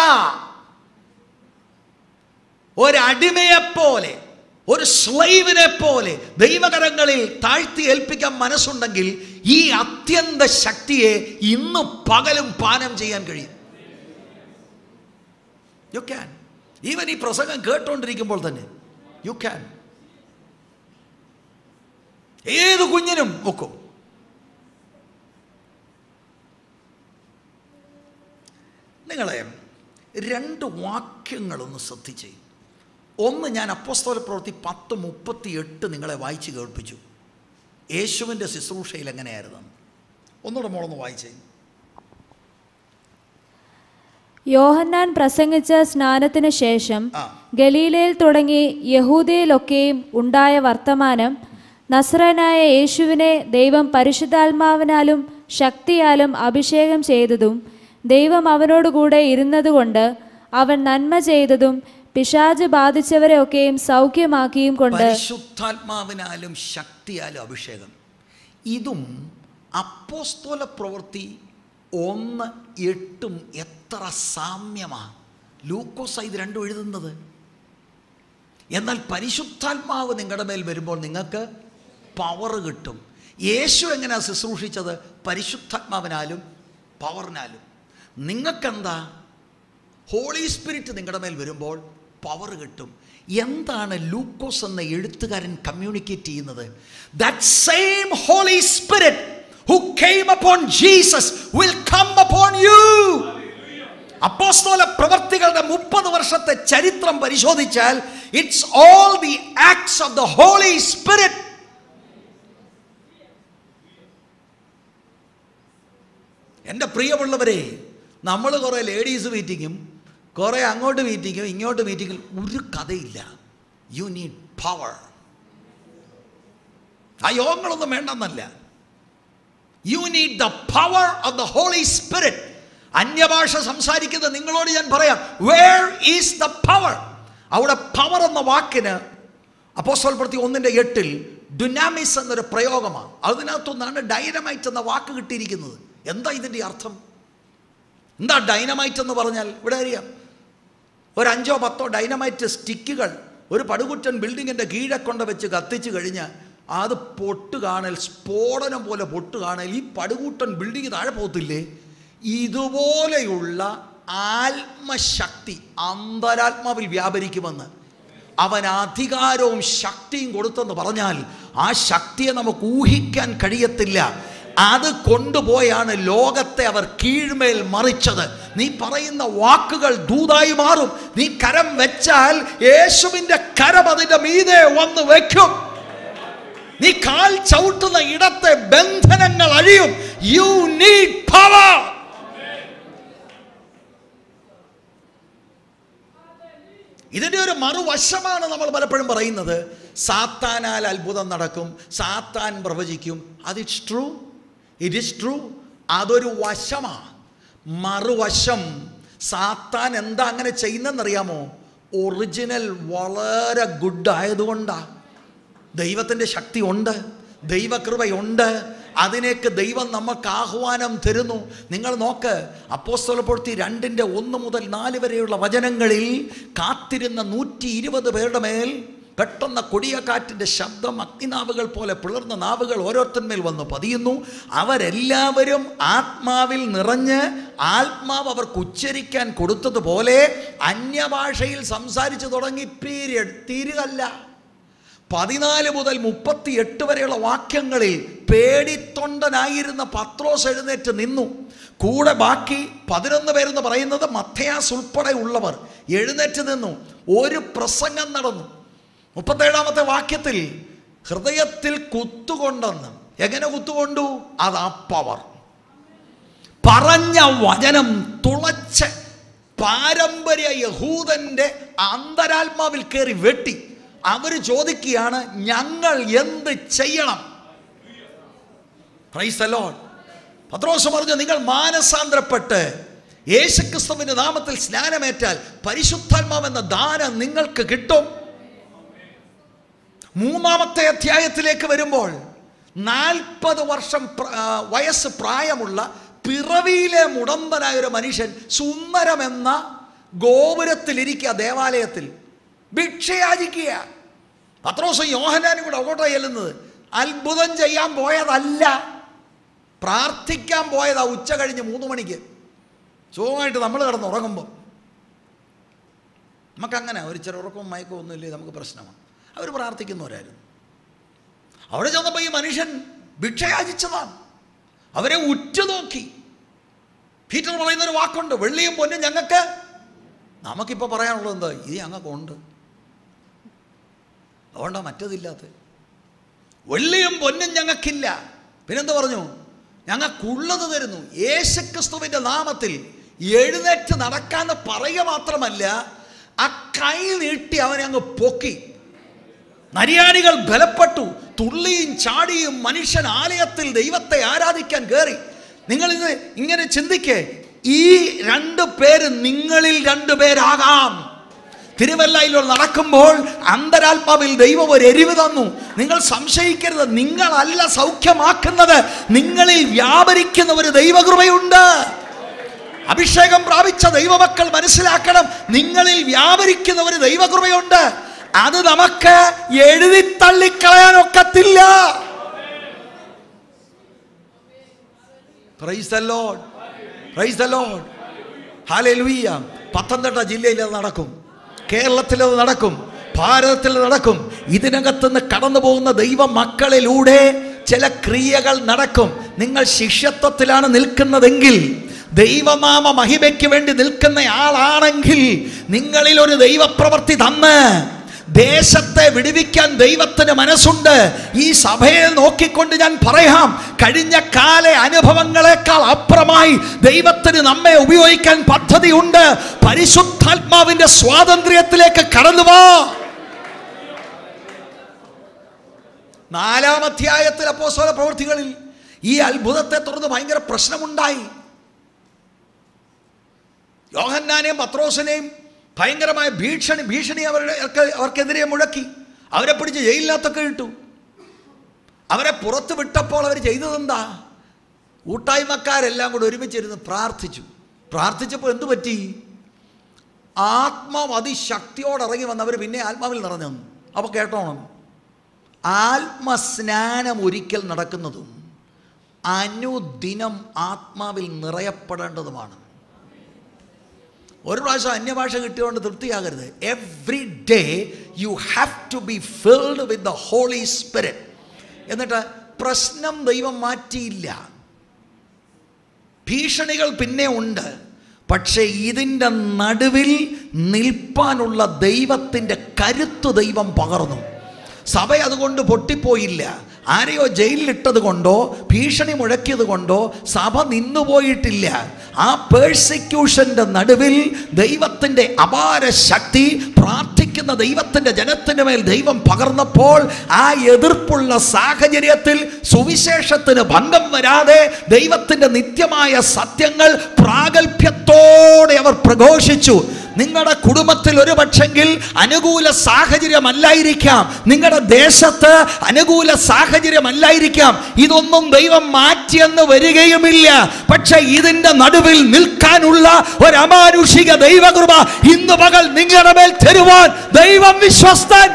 ഒരടിമയെപ്പോലെ ഒരു സ്ലൈവിനെ പോലെ ദൈവകരങ്ങളിൽ താഴ്ത്തി ഏൽപ്പിക്കാൻ മനസ്സുണ്ടെങ്കിൽ ഈ അത്യന്ത ശക്തിയെ ഇന്ന് പകലും പാനം ചെയ്യാൻ കഴിയും യു ക്യാൻ ഈവൻ ഈ പ്രസംഗം കേട്ടുകൊണ്ടിരിക്കുമ്പോൾ തന്നെ യു ക്യാൻ ഏത് കുഞ്ഞിനും ഒക്കും നിങ്ങളെ രണ്ട് വാക്യങ്ങളൊന്ന് ശ്രദ്ധിച്ചേ ഒന്ന് ഞാൻ അപ്പോസ്തല പ്രവൃത്തി പത്ത് മുപ്പത്തി എട്ട് നിങ്ങളെ വായിച്ച് കേൾപ്പിച്ചു യേശുവിൻ്റെ ശുശ്രൂഷയിൽ എങ്ങനെയായിരുന്നു ഒന്നുകൂടെ മോളൊന്ന് വായിച്ചേ യോഹന്നാൻ പ്രസംഗിച്ച സ്നാനത്തിന് ശേഷം ആ. ഗലീലയിൽ തുടങ്ങി യഹൂദയിലൊക്കെയും ഉണ്ടായ വർത്തമാനം നസ്രനായ യേശുവിനെ ദൈവം പരിശുദ്ധാത്മാവിനാലും ശക്തിയാലും അഭിഷേകം ചെയ്തതും ദൈവം അവനോടുകൂടെ ഇരുന്നതുകൊണ്ട് അവൻ നന്മ ചെയ്തതും പിശാജ് ബാധിച്ചവരെ ഒക്കെയും സൗഖ്യമാക്കിയും കൊണ്ട് പരിശുദ്ധാത്മാവിനാലും ശക്തിയാലും അഭിഷേകം ഇതും അപ്പോസ്തോല പ്രവൃത്തി ഒന്ന് എട്ടും എത്ര സാമ്യമാ ലൂക്കോസ് ഇത് രണ്ടും എഴുതുന്നത് എന്നാൽ പരിശുദ്ധാത്മാവ് നിങ്ങളുടെ മേൽ വരുമ്പോൾ നിങ്ങൾക്ക് പവർ കിട്ടും യേശു എങ്ങനെയാണ് ശുശ്രൂഷിച്ചത് പരിശുദ്ധാത്മാവിനാലും പവറിനാലും നിങ്ങൾക്കെന്താ ഹോളി സ്പിരിറ്റ് നിങ്ങളുടെ മേൽ വരുമ്പോൾ പവർ കിട്ടും എന്താണ് ലൂക്കോസ് എന്ന എഴുത്തുകാരൻ കമ്മ്യൂണിക്കേറ്റ് ചെയ്യുന്നത് that same Holy Spirit who came upon Jesus will come upon you. അപ്പോസ്തോല പ്രവർത്തികളുടെ മുപ്പത് വർഷത്തെ ചരിത്രം പരിശോധിച്ചാൽ it's all the Acts of the holy Spirit എൻ്റെ പ്രിയമുള്ളവരെ നമ്മൾ കുറേ ലേഡീസ് മീറ്റിങ്ങും കുറേ അങ്ങോട്ട് മീറ്റിങ്ങും ഇങ്ങോട്ട് മീറ്റിങ്ങിൽ ഒരു കഥയില്ല യു നീഡ് പവർ ആ യോഗങ്ങളൊന്നും വേണ്ടെന്നല്ല you need the power of the holy Spirit അന്യഭാഷ സംസാരിക്കുന്ന നിങ്ങളോട് ഞാൻ പറയാം വേർ ഈസ് ദ പവർ അവിടെ പവർ എന്ന വാക്കിന് അപ്പോസ്തല പ്രതി ഒന്നിൻ്റെ എട്ടിൽ ഡുനാമിസ് എന്നൊരു പ്രയോഗമാണ് അതിനകത്തൊന്നാണ് ഡൈനമൈറ്റ് എന്ന വാക്ക് കിട്ടിയിരിക്കുന്നത് എന്താ ഇതിൻ്റെ അർത്ഥം എന്താ ഡൈനമൈറ്റ് എന്ന് പറഞ്ഞാൽ ഇവിടെ അറിയാം ഒരു അഞ്ചോ പത്തോ ഡൈനമൈറ്റ് സ്റ്റിക്കുകൾ ഒരു പടുകുറ്റൻ ബിൽഡിങ്ങിൻ്റെ കീഴെ കൊണ്ട് വെച്ച് കത്തിച്ച് കഴിഞ്ഞാൽ അത് പൊട്ട് കാണൽ സ്ഫോടനം പോലെ പൊട്ട് കാണൽ ഈ പടുകൂട്ടൻ ബിൽഡിങ് താഴെ പോകത്തില്ലേ ഇതുപോലെയുള്ള ആത്മശക്തി അന്തരാത്മാവിൽ വ്യാപരിക്കുമെന്ന് അവൻ അധികാരവും ശക്തിയും കൊടുത്തെന്ന് പറഞ്ഞാൽ ആ ശക്തിയെ നമുക്ക് ഊഹിക്കാൻ കഴിയത്തില്ല അത് കൊണ്ടുപോയാണ് ലോകത്തെ അവർ കീഴ്മേൽ മറിച്ചത് നീ പറയുന്ന വാക്കുകൾ ദൂതായി മാറും നീ കരം വെച്ചാൽ യേശുവിൻ്റെ കരം അതിൻ്റെ മീതെ വന്ന് വെക്കും നീ കാൽ ചവിട്ടുന്ന ഇടത്തെ ബന്ധനങ്ങൾ അഴിയും യു നീഡ് പവർ ഇതിൻ്റെ ഒരു മറുവശമാണ് നമ്മൾ പലപ്പോഴും പറയുന്നത് സാത്താനാൽ അത്ഭുതം നടക്കും സാത്താൻ പ്രവചിക്കും അത് it's true it is true അതൊരു വശമാണ് മറുവശം സാത്താൻ എന്താ അങ്ങനെ ചെയ്യുന്നതെന്നറിയാമോ ഒറിജിനൽ വളരെ ഗുഡ് ആയതുകൊണ്ടാണ് ദൈവത്തിൻ്റെ ശക്തി ഉണ്ട് ദൈവകൃപയുണ്ട് അതിനേക്ക് ദൈവം നമുക്ക് ആഹ്വാനം തരുന്നു നിങ്ങൾ നോക്ക് അപ്പോസ്തലപ്പെടുത്തി രണ്ടിൻ്റെ ഒന്ന് മുതൽ നാല് വരെയുള്ള വചനങ്ങളിൽ കാത്തിരുന്ന നൂറ്റി ഇരുപത് പേരുടെ മേൽ പെട്ടെന്ന് കൊടിയ കാറ്റിൻ്റെ ശബ്ദം അഗ്നിനാവുകൾ പോലെ പിളർന്ന നാവുകൾ ഓരോരുത്തന്മേൽ വന്ന് പതിയുന്നു അവരെല്ലാവരും ആത്മാവിൽ നിറഞ്ഞ് ആത്മാവ് അവർക്ക് ഉച്ചരിക്കാൻ കൊടുത്തതുപോലെ അന്യഭാഷയിൽ സംസാരിച്ചു തുടങ്ങി പീരിയഡ് തീരുകല്ല പതിനാല് മുതൽ മുപ്പത്തി എട്ട് വരെയുള്ള വാക്യങ്ങളിൽ പേടിത്തൊണ്ടനായിരുന്ന പത്രോസ് എഴുന്നേറ്റ് നിന്നു കൂടെ ബാക്കി പതിനൊന്ന് പേരെന്ന് പറയുന്നത് മത്തയാസ് ഉൾപ്പെടെ ഉള്ളവർ എഴുന്നേറ്റ് നിന്നു ഒരു പ്രസംഗം നടന്നു മുപ്പത്തേഴാമത്തെ വാക്യത്തിൽ ഹൃദയത്തിൽ കുത്തുകൊണ്ടെന്ന് എങ്ങനെ കുത്തുകൊണ്ടു അത് ആ പവർ പറഞ്ഞ വചനം തുളച്ച് പാരമ്പര്യ യഹൂദന്റെ അന്തരാത്മാവിൽ കയറി വെട്ടി അവർ ചോദിക്കുകയാണ് ഞങ്ങൾ എന്ത് ചെയ്യണം പ്രൈസ് അലോൺ പത്രോസ് പറഞ്ഞു നിങ്ങൾ മാനസാന്തരപ്പെട്ട് യേശുക്രിസ്തുവിന്റെ നാമത്തിൽ സ്നാനമേറ്റാൽ പരിശുദ്ധാത്മാവെന്ന ദാനം നിങ്ങൾക്ക് കിട്ടും മൂന്നാമത്തെ അധ്യായത്തിലേക്ക് വരുമ്പോൾ നാൽപ്പത് വർഷം പ്ര- ആ, വയസ്സ് പ്രായമുള്ള പിറവിയിലെ മുടമ്പനായ ഒരു മനുഷ്യൻ സുന്ദരമെന്ന ഗോപുരത്തിലിരിക്കുക ദേവാലയത്തിൽ ഭിക്ഷയാചിക്കുക പത്രോസും യോഹനാനും കൂടെ അങ്ങോട്ടാ ചെല്ലുന്നത് അത്ഭുതം ചെയ്യാൻ പോയതല്ല പ്രാർത്ഥിക്കാൻ പോയതാ ഉച്ച കഴിഞ്ഞ് മൂന്ന് മണിക്ക് സുഖമായിട്ട് നമ്മൾ കിടന്ന് ഉറങ്ങുമ്പോൾ നമുക്കങ്ങനെ ഒരു ചെറുറക്കവും മയക്കവും ഒന്നും ഇല്ലേ നമുക്ക് പ്രശ്നമാണ് അവർ പ്രാർത്ഥിക്കുന്നവരായിരുന്നു അവിടെ ചെന്നപ്പോൾ ഈ മനുഷ്യൻ ഭിക്ഷയാചിച്ചതാണ് അവരെ ഉറ്റുനോക്കി പീറ്റർ പറയുന്ന ഒരു വാക്കുണ്ട് വെള്ളിയും പൊന്നും ഞങ്ങൾക്ക് നമുക്കിപ്പോൾ പറയാനുള്ളത് എന്താ ഇത് ഞങ്ങൾക്കുണ്ട് അതുകൊണ്ടാണ് മറ്റതില്ലാത്ത വെള്ളിയും പൊന്നും ഞങ്ങൾക്കില്ല പിന്നെന്താ പറഞ്ഞു ഞങ്ങൾക്കുള്ളത് തരുന്നു യേശുക്രിസ്തുവിൻ്റെ നാമത്തിൽ എഴുന്നേറ്റ് നടക്കാന്ന് പറയുക മാത്രമല്ല ആ കൈ നീട്ടി അവനെ അങ്ങ് പൊക്കി നരിയാണികൾ ബലപ്പെട്ടു തുള്ളിയും ചാടിയും മനുഷ്യൻ ആലയത്തിൽ ദൈവത്തെ ആരാധിക്കാൻ കയറി നിങ്ങൾ ഇത് ഇങ്ങനെ ചിന്തിക്കേ ഈ രണ്ട് പേര് നിങ്ങളിൽ രണ്ടു പേരാകാം തിരുവല്ലയിലൂടെ നടക്കുമ്പോൾ അന്തരാത്മാവിൽ ദൈവം ഒരു എരിവ് തന്നു നിങ്ങൾ സംശയിക്കരുത് നിങ്ങളല്ല സൗഖ്യമാക്കുന്നത് നിങ്ങളിൽ വ്യാപരിക്കുന്ന ഒരു ദൈവകൃപയുണ്ട് അഭിഷേകം പ്രാപിച്ച ദൈവമക്കൾ മനസ്സിലാക്കണം നിങ്ങളിൽ വ്യാപരിക്കുന്ന ഒരു ദൈവകൃപയുണ്ട് അത് നമുക്ക് എഴുതി തള്ളിക്കളയാൻ ഒക്കത്തില്ല praise the lord praise the lord hallelujah Pathanamthitta ജില്ലയിൽ അത് നടക്കും കേരളത്തിൽ അത് നടക്കും ഭാരതത്തിൽ നടക്കും ഇതിനകത്തുനിന്ന് കടന്നു പോകുന്ന ദൈവ മക്കളിലൂടെ ചില ക്രിയകൾ നടക്കും നിങ്ങൾ ശിഷ്യത്വത്തിലാണ് നിൽക്കുന്നതെങ്കിൽ ദൈവനാമ മഹിമയ്ക്ക് വേണ്ടി നിൽക്കുന്ന ആളാണെങ്കിൽ നിങ്ങളിൽ ഒരു ദൈവപ്രവൃത്തി തന്ന് ദേശത്തെ വിടുവിക്കാൻ ദൈവത്തിന് മനസ്സുണ്ട് ഈ സഭയെ നോക്കിക്കൊണ്ട് ഞാൻ പറയാം കഴിഞ്ഞ കാല അനുഭവങ്ങളെക്കാൾ അപ്പുറമായി ദൈവത്തിന് നമ്മെ ഉപയോഗിക്കാൻ പദ്ധതിയുണ്ട് പരിശുദ്ധാത്മാവിന്റെ സ്വാതന്ത്ര്യത്തിലേക്ക് കടന്നു വാ നാലാം അധ്യായത്തിൽ അപ്പോസ്തല പ്രവൃത്തികളിൽ ഈ അത്ഭുതത്തെ തുടർന്ന് ഭയങ്കര പ്രശ്നമുണ്ടായി യോഹന്നാനെയും പത്രോസിനെയും ഭയങ്കരമായ ഭീഷണി ഭീഷണി അവരുടെ അവർക്ക് അവർക്കെതിരെ മുഴക്കി അവരെ പിടിച്ച് ജയിലിനകത്തൊക്കെ ഇട്ടു അവരെ പുറത്ത് വിട്ടപ്പോൾ അവർ ചെയ്തതെന്താ കൂട്ടായ്മക്കാരെല്ലാം കൂടെ ഒരുമിച്ചിരുന്ന് പ്രാർത്ഥിച്ചു പ്രാർത്ഥിച്ചപ്പോൾ എന്തു പറ്റി ആത്മാവ് അതിശക്തിയോടെ ഇറങ്ങി വന്നവർ പിന്നെ ആത്മാവിൽ നിറഞ്ഞു വന്നു അപ്പോൾ കേട്ടോണം ആത്മസ്നാനം ഒരിക്കൽ നടക്കുന്നതും അനുദിനം ആത്മാവിൽ നിറയപ്പെടേണ്ടതുമാണ് ഒരു പ്രാവശ്യം അന്യഭാഷ കിട്ടിയതുകൊണ്ട് തൃപ്തിയാകരുത് every day you have to be filled with the holy spirit എന്നിട്ട് പ്രശ്നം ദൈവം മാറ്റിയില്ല ഭീഷണികൾ പിന്നെ ഉണ്ട് പക്ഷേ ഇതിൻ്റെ നടുവിൽ നിൽപ്പാനുള്ള ദൈവത്തിൻ്റെ കരുത്ത് ദൈവം പകർന്നു സഭ അതുകൊണ്ട് പൊട്ടിപ്പോയില്ല ആരെയോ ജയിലിലിട്ടത് കൊണ്ടോ ഭീഷണി മുഴക്കിയത് കൊണ്ടോ സഭ നിന്നുപോയിട്ടില്ല ആ പേഴ്സിക്യൂഷൻ്റെ നടുവിൽ ദൈവത്തിൻ്റെ അപാര ശക്തി പ്രാർത്ഥിക്കുന്ന ദൈവത്തിൻ്റെ ജനത്തിൻ്റെ മേൽ ദൈവം പകർന്നപ്പോൾ ആ എതിർപ്പുള്ള സാഹചര്യത്തിൽ സുവിശേഷത്തിന് ഭംഗം വരാതെ ദൈവത്തിൻ്റെ നിത്യമായ സത്യങ്ങൾ പ്രാഗൽഭ്യത്തോടെ അവർ പ്രഘോഷിച്ചു നിങ്ങളുടെ കുടുംബത്തിൽ ഒരു പക്ഷെങ്കിൽ അനുകൂല സാഹചര്യമല്ലായിരിക്കാം നിങ്ങളുടെ ദേശത്ത് അനുകൂല സാഹചര്യമല്ലായിരിക്കാം ഇതൊന്നും ദൈവം മാറ്റിയെന്ന് വരികയുമില്ല പക്ഷെ ഇതിന്റെ നടുവിൽ നിൽക്കാനുള്ള ഒരു അമാനുഷിക ദൈവകൃപ ഇന്ന് പകൽ നിങ്ങളുടെ മേൽ തരുവാൻ ദൈവം വിശ്വസ്തൻ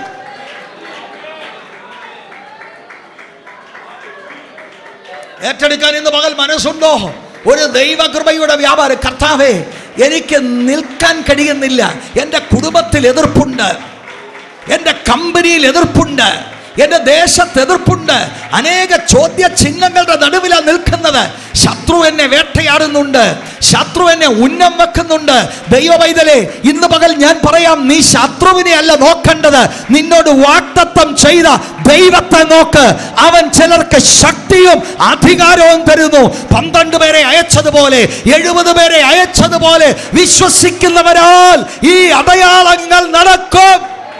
ഏറ്റെടുക്കാൻ ഇന്ന് പകൽ മനസ്സുണ്ടോ ഒരു ദൈവകൃപയുടെ വ്യാപാരം കർത്താവേ എനിക്ക് നിൽക്കാൻ കഴിയുന്നില്ല എൻ്റെ കുടുംബത്തിൽ എതിർപ്പുണ്ട് എൻ്റെ കമ്പനിയിൽ എതിർപ്പുണ്ട് എൻ്റെ ദേശത്ത് എതിർപ്പുണ്ട് അനേക ചോദ്യ ചിഹ്നങ്ങളുടെ നടുവിലാണ് നിൽക്കുന്നത് ശത്രു എന്നെ വേട്ടയാടുന്നുണ്ട് ശത്രു എന്നെ ഉന്നം വെക്കുന്നുണ്ട് ദൈവവൈതലേ ഇന്ന് പകൽ ഞാൻ പറയാം നീ ശത്രുവിനെ അല്ല നോക്കേണ്ടത് നിന്നോട് വാക്തത്വം ചെയ്ത ദൈവത്തെ നോക്ക് അവൻ ചിലർക്ക് ശക്തിയും അധികാരവും തരുന്നു പന്ത്രണ്ട് പേരെ അയച്ചതുപോലെ എഴുപത് പേരെ അയച്ചതുപോലെ വിശ്വസിക്കുന്നവരാൽ ഈ അടയാളങ്ങൾ നടക്കും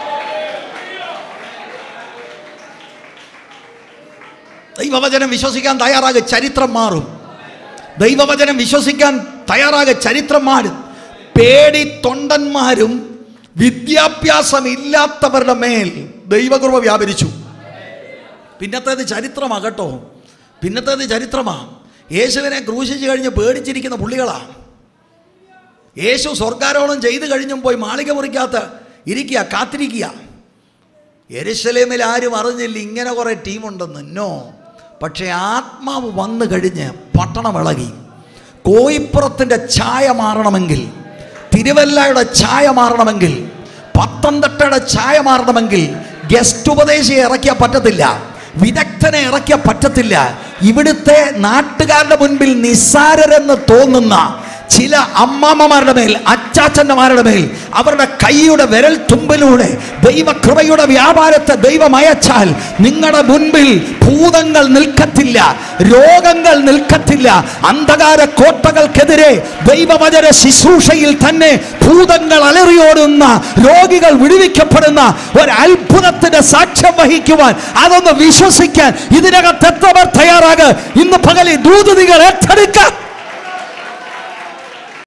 ദൈവവചനം വിശ്വസിക്കാൻ തയ്യാറാകെ ചരിത്രം മാറും ദൈവവചനം വിശ്വസിക്കാൻ തയ്യാറാകെ ചരിത്രം മാറും പേടി തൊണ്ടന്മാരും വിദ്യാഭ്യാസം ഇല്ലാത്തവരുടെ മേൽ ദൈവകൃപ വ്യാപരിച്ചു പിന്നത്തേത് ചരിത്രമാകട്ടോ പിന്നത്തേത് ചരിത്രമാ യേശുവിനെ ക്രൂശിച്ച് കഴിഞ്ഞ് പേടിച്ചിരിക്കുന്ന പുള്ളികളാ യേശു സ്വർഗാരോഹണം ചെയ്ത് കഴിഞ്ഞും പോയി മാളിക മുറിക്കാത്ത ഇരിക്കുക കാത്തിരിക്കുക യെരുശലേമിൽ ആരും അറിഞ്ഞില്ല ഇങ്ങനെ കുറേ ടീമുണ്ടെന്ന് നോ പക്ഷേ ആത്മാവ് വന്നു കഴിഞ്ഞ് പട്ടണം ഇളകി കോയിപ്പുറത്തിൻ്റെ ഛായ മാറണമെങ്കിൽ തിരുവല്ലയുടെ ഛായ മാറണമെങ്കിൽ പത്തനംതിട്ടയുടെ ഛായ മാറണമെങ്കിൽ ഗസ്റ്റ് ഉപദേശിയെ ഇറക്കിയാൽ പറ്റത്തില്ല വിദഗ്ധനെ ഇറക്കിയാൽ പറ്റത്തില്ല ഇവിടുത്തെ നാട്ടുകാരുടെ മുൻപിൽ നിസ്സാരരെന്ന് തോന്നുന്ന ചില അമ്മാമ്മമാരുടെ മേൽ അച്ചാച്ചന്മാരുടെ മേൽ അവരുടെ കൈയുടെ വിരൽ തുമ്പിലൂടെ ദൈവകൃപയുടെ വ്യാപാരത്തെ ദൈവം അയച്ചാൽ നിങ്ങളുടെ മുൻപിൽ ഭൂതങ്ങൾ നിൽക്കത്തില്ല രോഗങ്ങൾ നിൽക്കത്തില്ല അന്ധകാര കോട്ടകൾക്കെതിരെ ദൈവവചന ശുശ്രൂഷയിൽ തന്നെ ഭൂതങ്ങൾ അലറിയോടുന്ന രോഗികൾ വിടുവിക്കപ്പെടുന്ന ഒരു അത്ഭുതത്തിന്റെ സാക്ഷ്യം വഹിക്കുവാൻ അതൊന്ന് വിശ്വസിക്കാൻ ഇതിനകത്ത് എത്രവർ തയ്യാറാകുക ഇന്ന് പകലിൽ ദൂതുതികൾ ഏറ്റെടുക്കാം